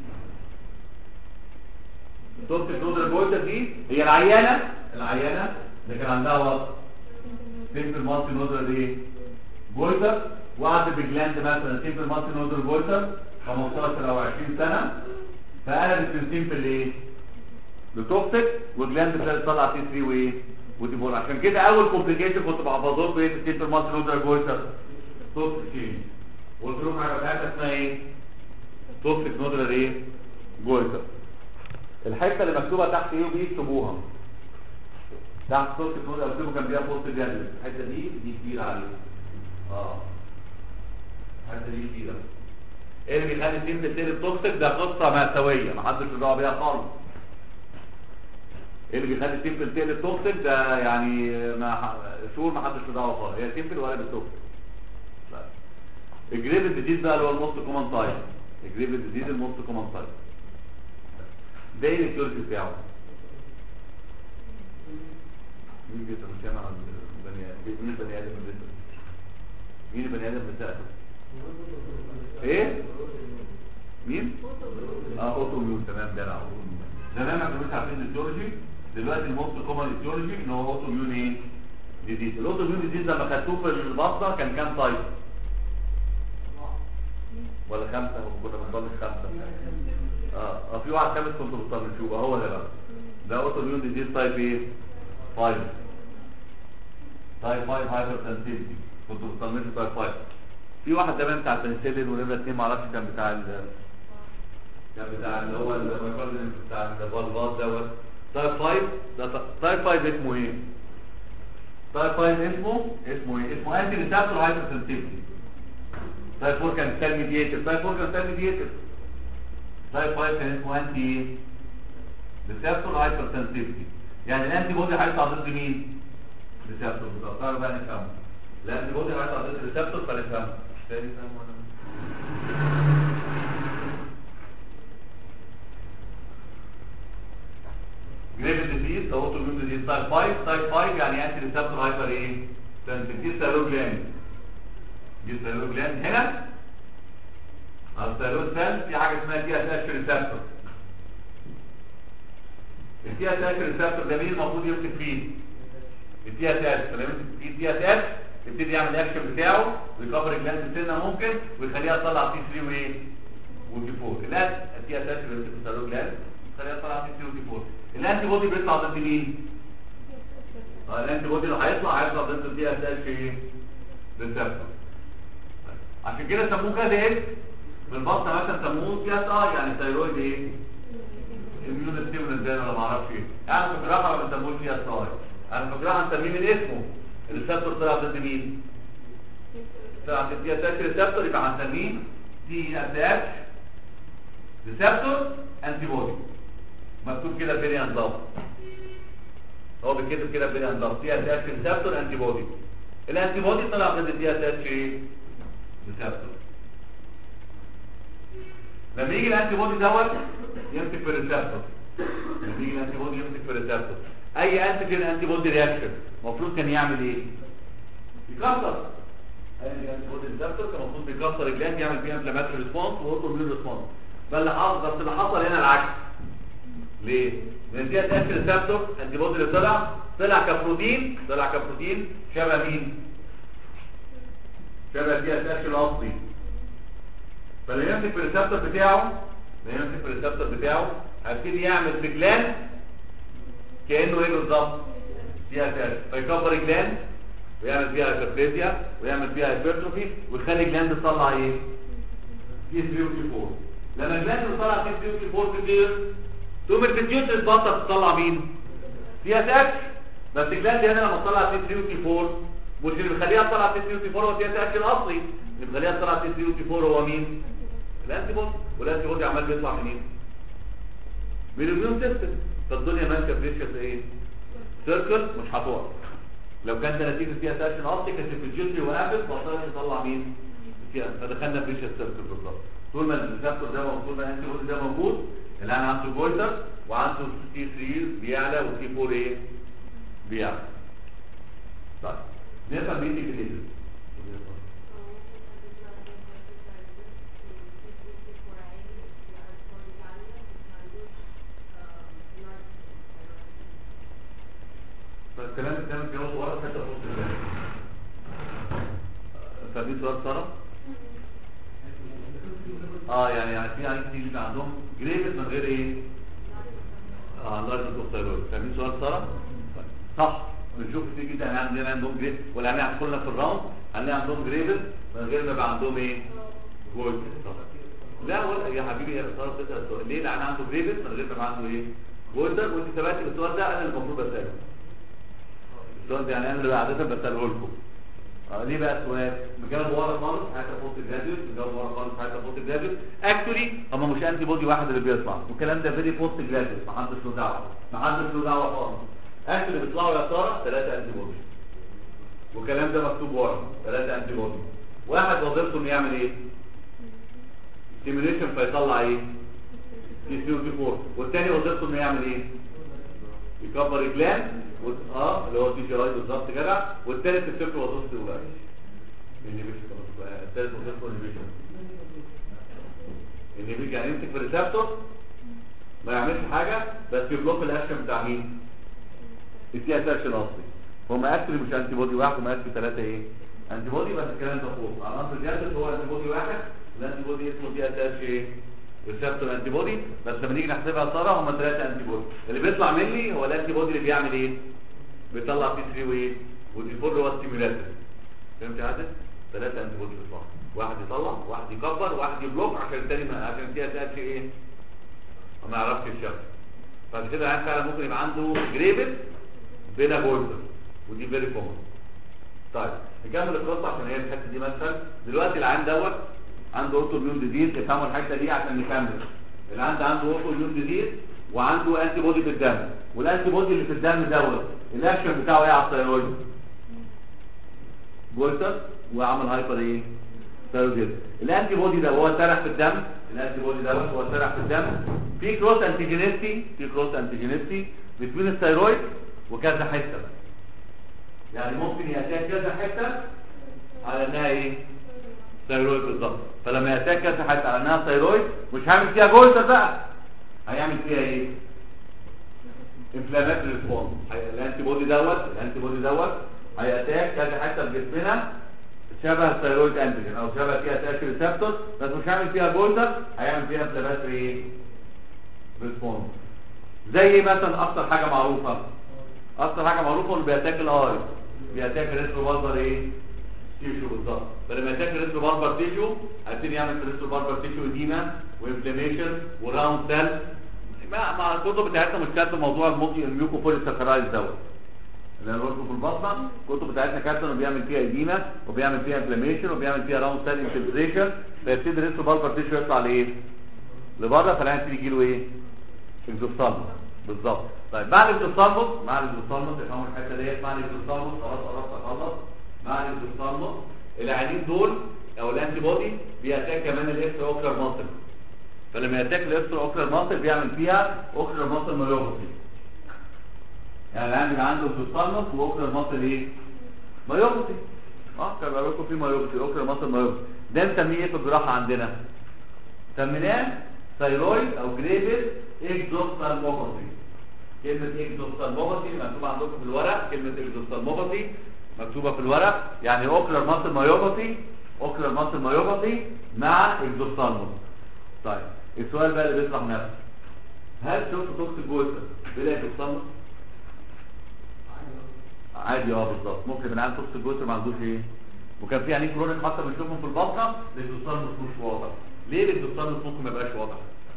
التوكسيك نودر جويتر دي هي العيانه العيانه اللي كان عندها وقت سيمبل مالتي نودر ايه جويتر وقعدت بجلاند مثلا سيمبل مالتي نودر جويتر 15 او 20 سنه فقلبت من سيمبل ايه لتوكسيك وجلاند ابتدت تطلع تي 3 وايه ودي بول عشان كده اول كومبليكيشن كنت بحفظه لكم ايه في السيمبل مالتي نودر جويتر توكسيك قلت لهم حاجه بتاعتها اسمها ايه توكسيك نودر ايه جويتر الحته اللي مكتوبه تحت ايه وبي اكتبوها تحت توكسيك نودر قلت لكم كان فيها بوست جاندل الحته دي دي كبيره عليها اه الحته دي كتيره ايه اللي بيخلي السيمبل تقلب توكسيك ده قصه مأساويه محدش له دعوه بيها خالص ايه اللي بيخلي السيمبل تقلب توكسيك ده يعني ما شهور ما حدش له دعوه خالص هي سيمبل ولا بالتوكسيك الجريب ديزيز بقى اللي هو الموست كومن تايب الجريب ديزيز الموست كومن تايب ده ايه الكيورتي بتاعه مين بيتمشى مع البني ادم مين البني ادم اللي مين البني ادم اللي سأله ايه مين اه اوتو ميون تمام ده اوتو ميون زمان ما كانوش عارفين الجيولوجي دلوقتي الموست كومن الجيولوجي ان هو اوتو ميون ايه ديزيز الاوتو ميون ديزيز لما خدتوه في البطنه كان كام تايب ولا خمسه كنا بنطلش خمسه اه اه في واحد خامس كنت بتطنشوه هو ده بقى ده اوتو ميون ديزيز تايب ايه 5 تايب 5 هايبر سنسيتيفيتي كنت بتطنشه تايب 5 في واحد زمان بتاع البنسلين ونمره 2 معرفش كان بتاع ال كان بتاع اللي هو الميكروبين بتاع الفالفات دوت تايب 5 ده تايب 5 اسمه ايه؟ تايب 5 اسمه اسمه ايه؟ اسمه انتي ريسبتور هايبر سنسيتيفيتي تايب 4 كان سيل ميديتر تايب 4 كان سيل ميديتر تايب 5 كان اسمه انتي ريسبتور هايبر سنسيتيفيتي يعني الانتي بودي هيطلع ضد مين؟ ريسبتور بالظبط تعالوا بقى نفهمه الانتي بودي هيطلع ضد الريسبتور فنفهمه تاني فاهم ولا جريفيد ديزيز او اوتو ديزيز تايب 5 تايب 5 يعني انتي ريسبتور هايبر ايه؟ سنسيتيف ثيرويد جلاند دي ثيرويد جلاند هنا على الثيرويد سيل في حاجه اسمها تي اس اتش ريسبتور التي اس اتش ريسبتور ده مين المفروض يمسك فيه؟ التي اس اتش فلما يمسك فيه التي اس اتش يبتدي يعمل الاكشن بتاعه ويكبر الجلاند سنه ممكن ويخليها تطلع تي 3 وايه؟ ودي 4 الان التي اس اتش بيمسك الثيرويد جلاند يخليها تطلع تي 3 ودي 4 الانتي بودي بيطلع ضد مين؟ اه الانتي بودي اللي هيطلع هيطلع ضد التي اس اتش ايه؟ ريسبتور عشان كده سموه كده ايه في البطن مثلا سموه تي اس اي يعني ثيرويد ايه اميون ستيمولنت ده ولا ما اعرفش ايه يعني في الجراحه ما بنسموش تي اس اي يعني في الجراحه هنسميه من اسمه الريسبتور طلع ضد مين طلع ضد تي اس اتش ريسبتور يبقى هنسميه تي اس اتش ريسبتور انتي بودي مكتوب كده بيريان ضغط هو بيتكتب كده بيريان ضغط تي اس اتش ريسبتور انتي بودي الانتي بودي طلع ضد تي اس اتش ايه ريسبتور لما يجي الانتي بودي دوت يمسك في الريسبتور لما يجي الانتي بودي يمسك في الريسبتور اي انتيجين انتي بودي رياكشن المفروض كان يعمل ايه يكسر اي انتي بودي ريسبتور كان المفروض بيكسر الجلاند يعمل فيها انفلاماتوري ريسبونس واوتو ريسبونس فاللي حصل بس اللي حصل هنا العكس ليه لان دي اتاك ريسبتور انتي بودي اللي طلع طلع كبروتين طلع كبروتين شبه مين شبه دي اتاك الاصلي فاللي يمسك في الريسبتور بتاعه اللي يمسك في الريسبتور بتاعه هيبتدي يعمل في جلاند كانه ايه بالظبط فيها اتاك فيكبر الجلاند ويعمل فيها هايبربليزيا ويعمل فيها هايبرتروفي ويخلي الجلاند تطلع ايه تي 3 وتي 4 لما الجلاند تطلع تي 3 وتي 4 كتير تقوم البيتيوتري تبطل تطلع مين فيها اتاك بس الجلاند هنا لما تطلع تي 3 وتي 4 مش اللي بيخليها تطلع تي 3 وتي 4 هو تي اتاك الاصلي اللي بيخليها تطلع تي 3 وتي 4 هو مين الانتي بودي والانتي بودي عمال بيطلع منين من الاميون سيستم فالدنيا ماشيه بريشيس ايه سيركل مش هتقع لو كان ده نتيجه فيها تاكشن اوبتيك كانت الجيوتري وقفت بطلت تطلع مين فيها فدخلنا في بريشيس سيركل بالظبط طول ما الريسبتور ده موجود طول ما الانتي بودي ده موجود اللي انا عنده جولتر وعنده تي 3 بيعلى وتي 4 ايه بيعلى طيب نفهم مين دي في فالكلام الكلام جاوب ورا حتى فوق الكلام فدي سؤال ساره اه يعني يعني في عيال كتير بيبقى عندهم جريفز من غير ايه اه لارج اوكسيرويد فاهمين سؤال ساره صح بنشوف كتير جدا يعني عندنا عندهم جريف ولا يعني هتدخلنا في الراوند هنلاقي عندهم جريفز من غير ما يبقى عندهم ايه جولد لا ولا يا حبيبي يا ساره بتسال سؤال ليه لان عنده جريفز من غير ما يبقى عنده ايه جولدر وانت ثبتي السؤال ده انا المفروض اساله السؤال ده يعني انا اللي عاده بساله لكم اه ليه بقى السؤال مجاوب ورا خالص حتى بوست جراديوس مجاوب ورا خالص حتى بوست جراديوس اكشولي هم مش انتي بودي واحد اللي بيطلع والكلام ده فيري بوست جراديوس ما حدش له دعوه ما حدش له دعوه خالص اكشولي بيطلعوا يا ترى ثلاثه انتي بودي والكلام ده مكتوب ورا ثلاثه انتي بودي واحد وظيفته انه يعمل ايه ستيميوليشن فيطلع ايه تي سي 4 والثاني وظيفته انه يعمل ايه يكبر الجلان و... اه اللي هو تي جي اي بالظبط كده والثالث الفكر وظيفته الاولى انهبيشن الثالث وظيفته انهبيشن انهبيشن يعني يمسك في الريسبتور ما يعملش حاجه بس يبلوك الاكشن بتاع مين التي اس اكشن اصلي هم اكشلي مش انتي بودي واحد هم اكشلي ثلاثه ايه انتي بودي بس الكلام ده فوق عناصر الجسد هو انتي بودي واحد الانتي بودي اسمه تي اس اتش ايه ريسبتور انتي بودي بس لما نيجي نحسبها ترى هم ثلاثه انتي بودي اللي بيطلع مني هو الانتي بودي اللي بيعمل ايه بيطلع بي 3 وايه ودي 4 اللي هو ستيميولاتور فهمت يا عادل ثلاثه انتي بودي بيطلعوا واحد يطلع واحد يكبر واحد يبلوك عشان الثاني ما عشان التي اس اتش ايه ما يعرفش الشكل بعد كده العيان فعلا ممكن يبقى عنده جريبل بلا بولتر ودي فيري كومن طيب نكمل القصه عشان هي الحته دي مثلا دلوقتي العيان دوت عنده اوتو ميون ديزيز افهموا الحته دي عشان نكمل العيان ده عنده اوتو ميون ديزيز وعنده انتي بودي في الدم والانتي بودي اللي في الدم دوت الاكشن بتاعه ايه على الثيرويد بولتر وعمل هايبر ايه ثيرويد الانتي بودي ده هو سرح في الدم الانتي بودي دوت هو سرح في الدم في كروس انتيجينيستي في كروس انتيجينيستي بين الثيرويد وكذا حته يعني ممكن يأتيها كذا حته على انها ايه ثيرويد بالظبط فلما يأتيها كذا حته على انها ثيرويد مش هعمل فيها جولتر بقى هيعمل فيها ايه انفلاماتوري ريسبونس الانتي بودي دوت الانتي بودي دوت هيأتاك كذا حته في جسمنا شبه الثيرويد انتيجين او شبه فيها تاكل ريسبتور بس مش هعمل فيها جولتر هيعمل فيها انفلاماتوري ايه ريسبونس زي مثلا اكتر حاجه معروفه اكتر حاجه معروفه انه بياتاك الاي بياتاك الريترو باربر ايه تيشو بالظبط فلما ياتاك الريترو باربر تيشو هيبتدي يعمل في الريترو باربر تيشو اديما وانفلاميشن وراوند سيل مع مع الكتب بتاعتنا مش كاتبه موضوع الموكي الميوكو بوليساكرايز دوت اللي انا قلته في البطنه الكتب بتاعتنا كاتبه انه بيعمل فيها اديما وبيعمل فيها انفلاميشن وبيعمل فيها راوند سيل انفلتريشن فيبتدي الريترو باربر تيشو يطلع لايه؟ لبره فالعين يبتدي يجي له ايه؟ اكزوستالموس بالظبط طيب مع الاكزوستالموس مع الاكزوستالموس افهموا الحته ديت مع الاكزوستالموس خلاص قربت اخلص مع الاكزوستالموس العينين دول او الانتي بودي بياتاك كمان الاكسترا اوكلر ماسل فلما ياتاك الاكسترا اوكلر ماسل بيعمل فيها اوكلر ماسل مايوباثي يعني العيان بيبقى عنده اكزوستالموس واوكلر ماسل ايه؟ مايوباثي اه كان بقول لكم في مايوباثي اوكلر ماسل مايوباثي ده نسميه ايه في الجراحه عندنا؟ سميناه ثايرويد او جريفز اكزوستالموباثي كلمة اكزوستالموباثي مكتوبة عندكم في الورق كلمة اكزوستالموباثي مكتوبة في الورق يعني اوكلر ماسل مايوباثي اوكلر ماسل مايوباثي مع اكزوستالموس طيب السؤال بقى اللي بيطرح نفسه هل شفت توكسيك جويتر بلا اكزوستالموس؟ عادي اه بالظبط ممكن من عنده توكسيك جويتر ما عندوش ايه وكان في عينين كرونيك حتى بنشوفهم في البطنه الاكزوستالموس مش واضح ليه الاكزوستالموس ممكن ما يبقاش واضح؟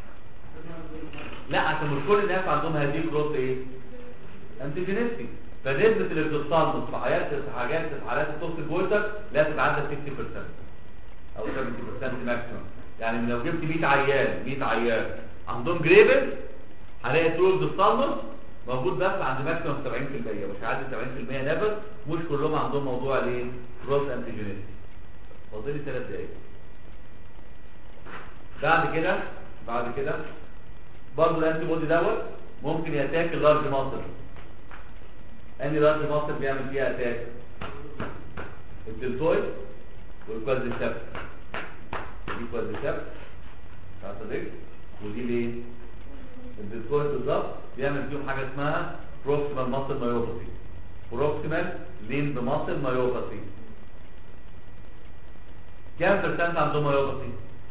لا عشان مش كل الناس عندهم هذه الكروس ايه انتيجينيستي فنسبه الاكزوستالموس في حاجات في حاجات في حالات التوكسيك وولتر لا تتعدى 60% او 70% ماكسيمم يعني لو جبت 100 عيان 100 عيان عندهم جريبل هلاقي ترو اكزوستالموس موجود بس عند ماكسيمم 70% مش هيعدي 70% نفس مش كلهم عندهم موضوع الايه كروس انتيجينيستي فاضل لي 3 دقايق بعد كده بعد كده برضه الانتي بودي دوت ممكن ياتاك اللارج ماسل اني لارج ماسل بيعمل فيها اتاك الدلتويد والكوادريسبس دي كوادريسبس بتاعت الرجل ودي ليه الدلتويد بالظبط بيعمل فيهم حاجه اسمها بروكسيمال ماسل مايوباثي بروكسيمال ليند ماسل مايوباثي كام برسنت عندهم مايوباثي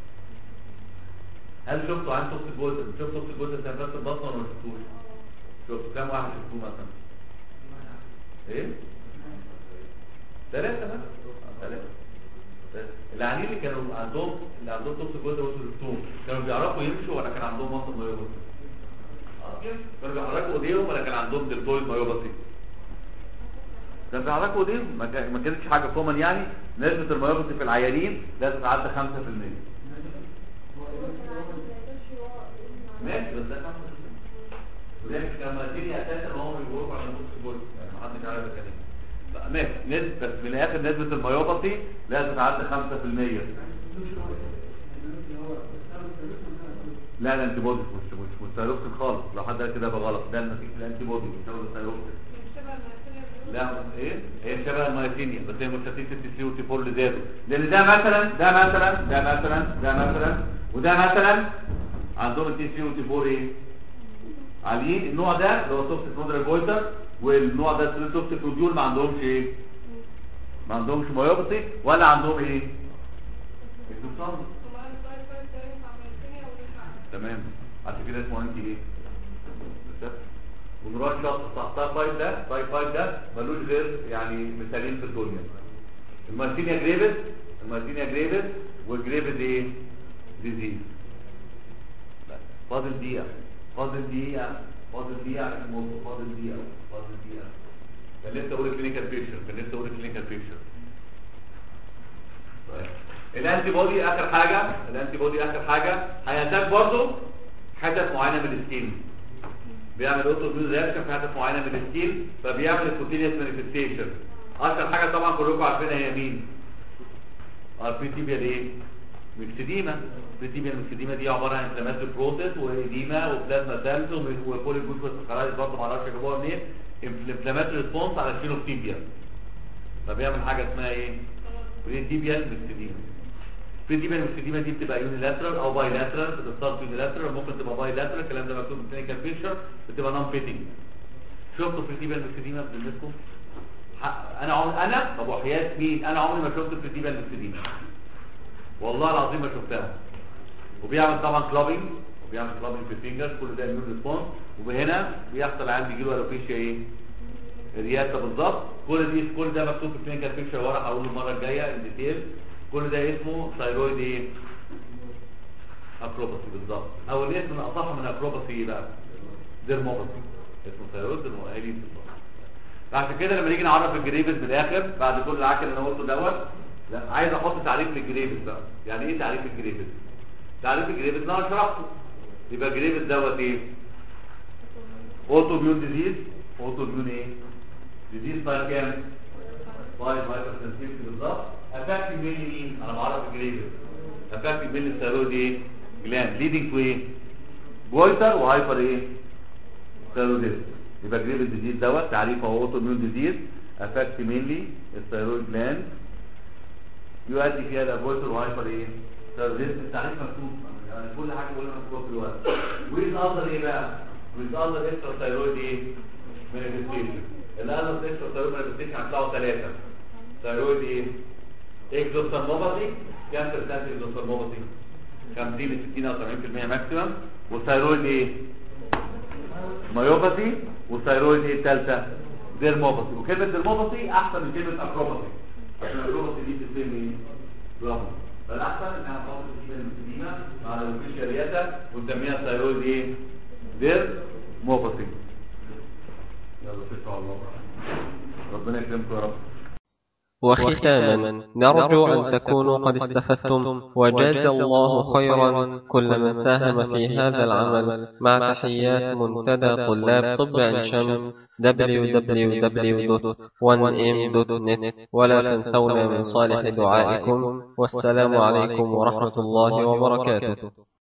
هل شفتوا عن توكسيك جولد شفت توكسيك جولد في نفس البطن ولا ما شفتوش شفت كام واحد شفتوه مثلا ايه ثلاثة بس ثلاثة العيانين اللي كانوا عندهم اللي عندهم توكسيك جولد وانتوا شفتوهم كانوا بيعرفوا يمشوا ولا كان عندهم مصل مايوباثي اه كده كانوا بيحركوا ايديهم ولا كان عندهم دلتويد مايوباثي كان في حضراتكم دي ما كان- ما كانتش حاجه كومن يعني نسبه الميوباثي في العيانين لا تتعدى 5% ماشي بس ده 5% وده مش كان مديني اساسا هم بيقولوا على نص جول يعني ما حدش عارف ده كان ايه لا، ماشي نسبه بس من الاخر نسبه الميوباثي لا تتعدى 5% لا الانتي بودي مش مش مش ثايروكسين خالص لو حد قال كده يبقى غلط ده نتيجه الانتي بودي مش هو الثايروكسين لا ايه هي شبه المايتينيا بس هي مش نتيجه التي 3 والتي 4 اللي زادوا لان ده مثلا ده مثلا ده مثلا ده مثلا وده مثلا عندهم التي 3 والتي 4 ايه عاليين النوع ده اللي هو سوفت مودرال بويتر والنوع ده سوفت بروديول ما عندهمش ايه ما عندهمش مايوباثي ولا عندهم ايه الدوسان تمام عشان كده اسمه انتي ايه بالظبط. ونروح شخص تحتها فايت ده فايت فايت ده ملوش غير يعني مثالين في الدنيا المارتينيا جريفيس المارتينيا جريفيس والجريفيس ايه ديزيز بس. فاضل دقيقة فاضل دقيقة فاضل دقيقة عشان الموضوع فاضل دقيقة فاضل دقيقة كان لسه اقول كلينيكال بيكتشر كان لسه اقول كلينيكال بيكتشر طيب الانتي بودي اخر حاجه الانتي بودي اخر حاجه هيحتاج برضه حتت معينه من السكين بيعمل اوتو ميون رياكشن في حتت معينه من السكين فبيعمل الكوتينيوس مانيفستيشن اشهر حاجه طبعا كلكم عارفينها هي مين البريتيبيال ايه ميكسيديما البريتيبيال ميكسيديما دي عباره عن انفلاماتوري بروسيس وايديما وبلازما سيلز وبولي جلوكوز سكرايز برضه ما اعرفش جابوها منين انفلاماتوري ريسبونس على الفينوتيبيا فبيعمل حاجه اسمها ايه بريتيبيال ميكسيديما بريتيبيال ميكسيديما دي بتبقى يونيلاترال او باي لاترال بتستارت يونيلاترال ممكن تبقى باي لاترال الكلام ده مكتوب في الكلينيكال بيكتشر بتبقى نون فيتنج شفتوا بريتيبيال ميكسيديما بذمتكم ح- انا عمري انا ابو حياه مين انا عمري ما شفت بريتيبيال ميكسيديما والله العظيم ما شفتها وبيعمل طبعا كلابنج وبيعمل كلابنج في الفينجرز كل ده اميون ريسبونس وهنا بيحصل عندي بيجي له الوبيشيا ايه الرياسه بالظبط كل دي كل ده مكتوب في الكلينيكال بيكتشر ورا هقوله المره الجايه ان ديتيل كل ده اسمه ثايرويد ايه اكروباسي بالظبط او الاسم الاصح من اكروباسي ايه بقى ديرموباسي اسمه ثايرويد ديرموباسي بالظبط عشان كده لما نيجي نعرف الجريفز من الاخر بعد كل العك اللي انا قلته دوت لا عايز احط تعريف للجريفز بقى يعني ايه تعريف الجريفز تعريف الجريفز اللي انا شرحته يبقى الجريفز دوت ايه اوتو ميون ديزيز اوتو ميون ايه ديزيز تايب كام 5 هايبر سنسيتيفيتي بالظبط افكتنج مين مين انا بعرف الجريفز افكتنج مين الثيرويد ايه جلاند ليدنج تو ايه جويتر وهايبر ايه ثيرويدزم يبقى جريفز ديزيز دوت تعريفه هو اوتو ميون ديزيز افكت مينلي الثيرويد جلاند يؤدي فيها الافويتر وهايبر ايه ثيرويدزم التعريف مكتوب يعني كل حاجه بقولها مكتوبه في الورق ويز اذر ايه بقى ويز اذر اكسترا ثيرويد ايه مانيفستيشن الاذر اكسترا ثيرويد مانيفستيشن هتطلعوا ثلاثه ثيرويد ايه اكزوثرموباثي كام برسنت اكزوثرموباثي 50 ل 60 او 70% ماكسيمم والثيرويد ايه مايوباثي والثيرويد ايه الثالثه ديرموباثي وكلمه ديرموباثي احسن من كلمه اكروباثي عشان الاكروباثي دي بتسمي ايه لوحده فالاحسن انها نحط الكلمه المسلمه مع الوفيشيا رياتا ونسميها ثيرويد ايه ديرموباثي يلا شكرا على الله ربنا يكرمكم يا رب وختاما نرجو أن تكونوا قد استفدتم وجاز الله خيرا كل من ساهم في هذا العمل مع تحيات منتدى طلاب طب عين شمس www.1m.net ولا تنسونا من صالح دعائكم والسلام عليكم ورحمة الله وبركاته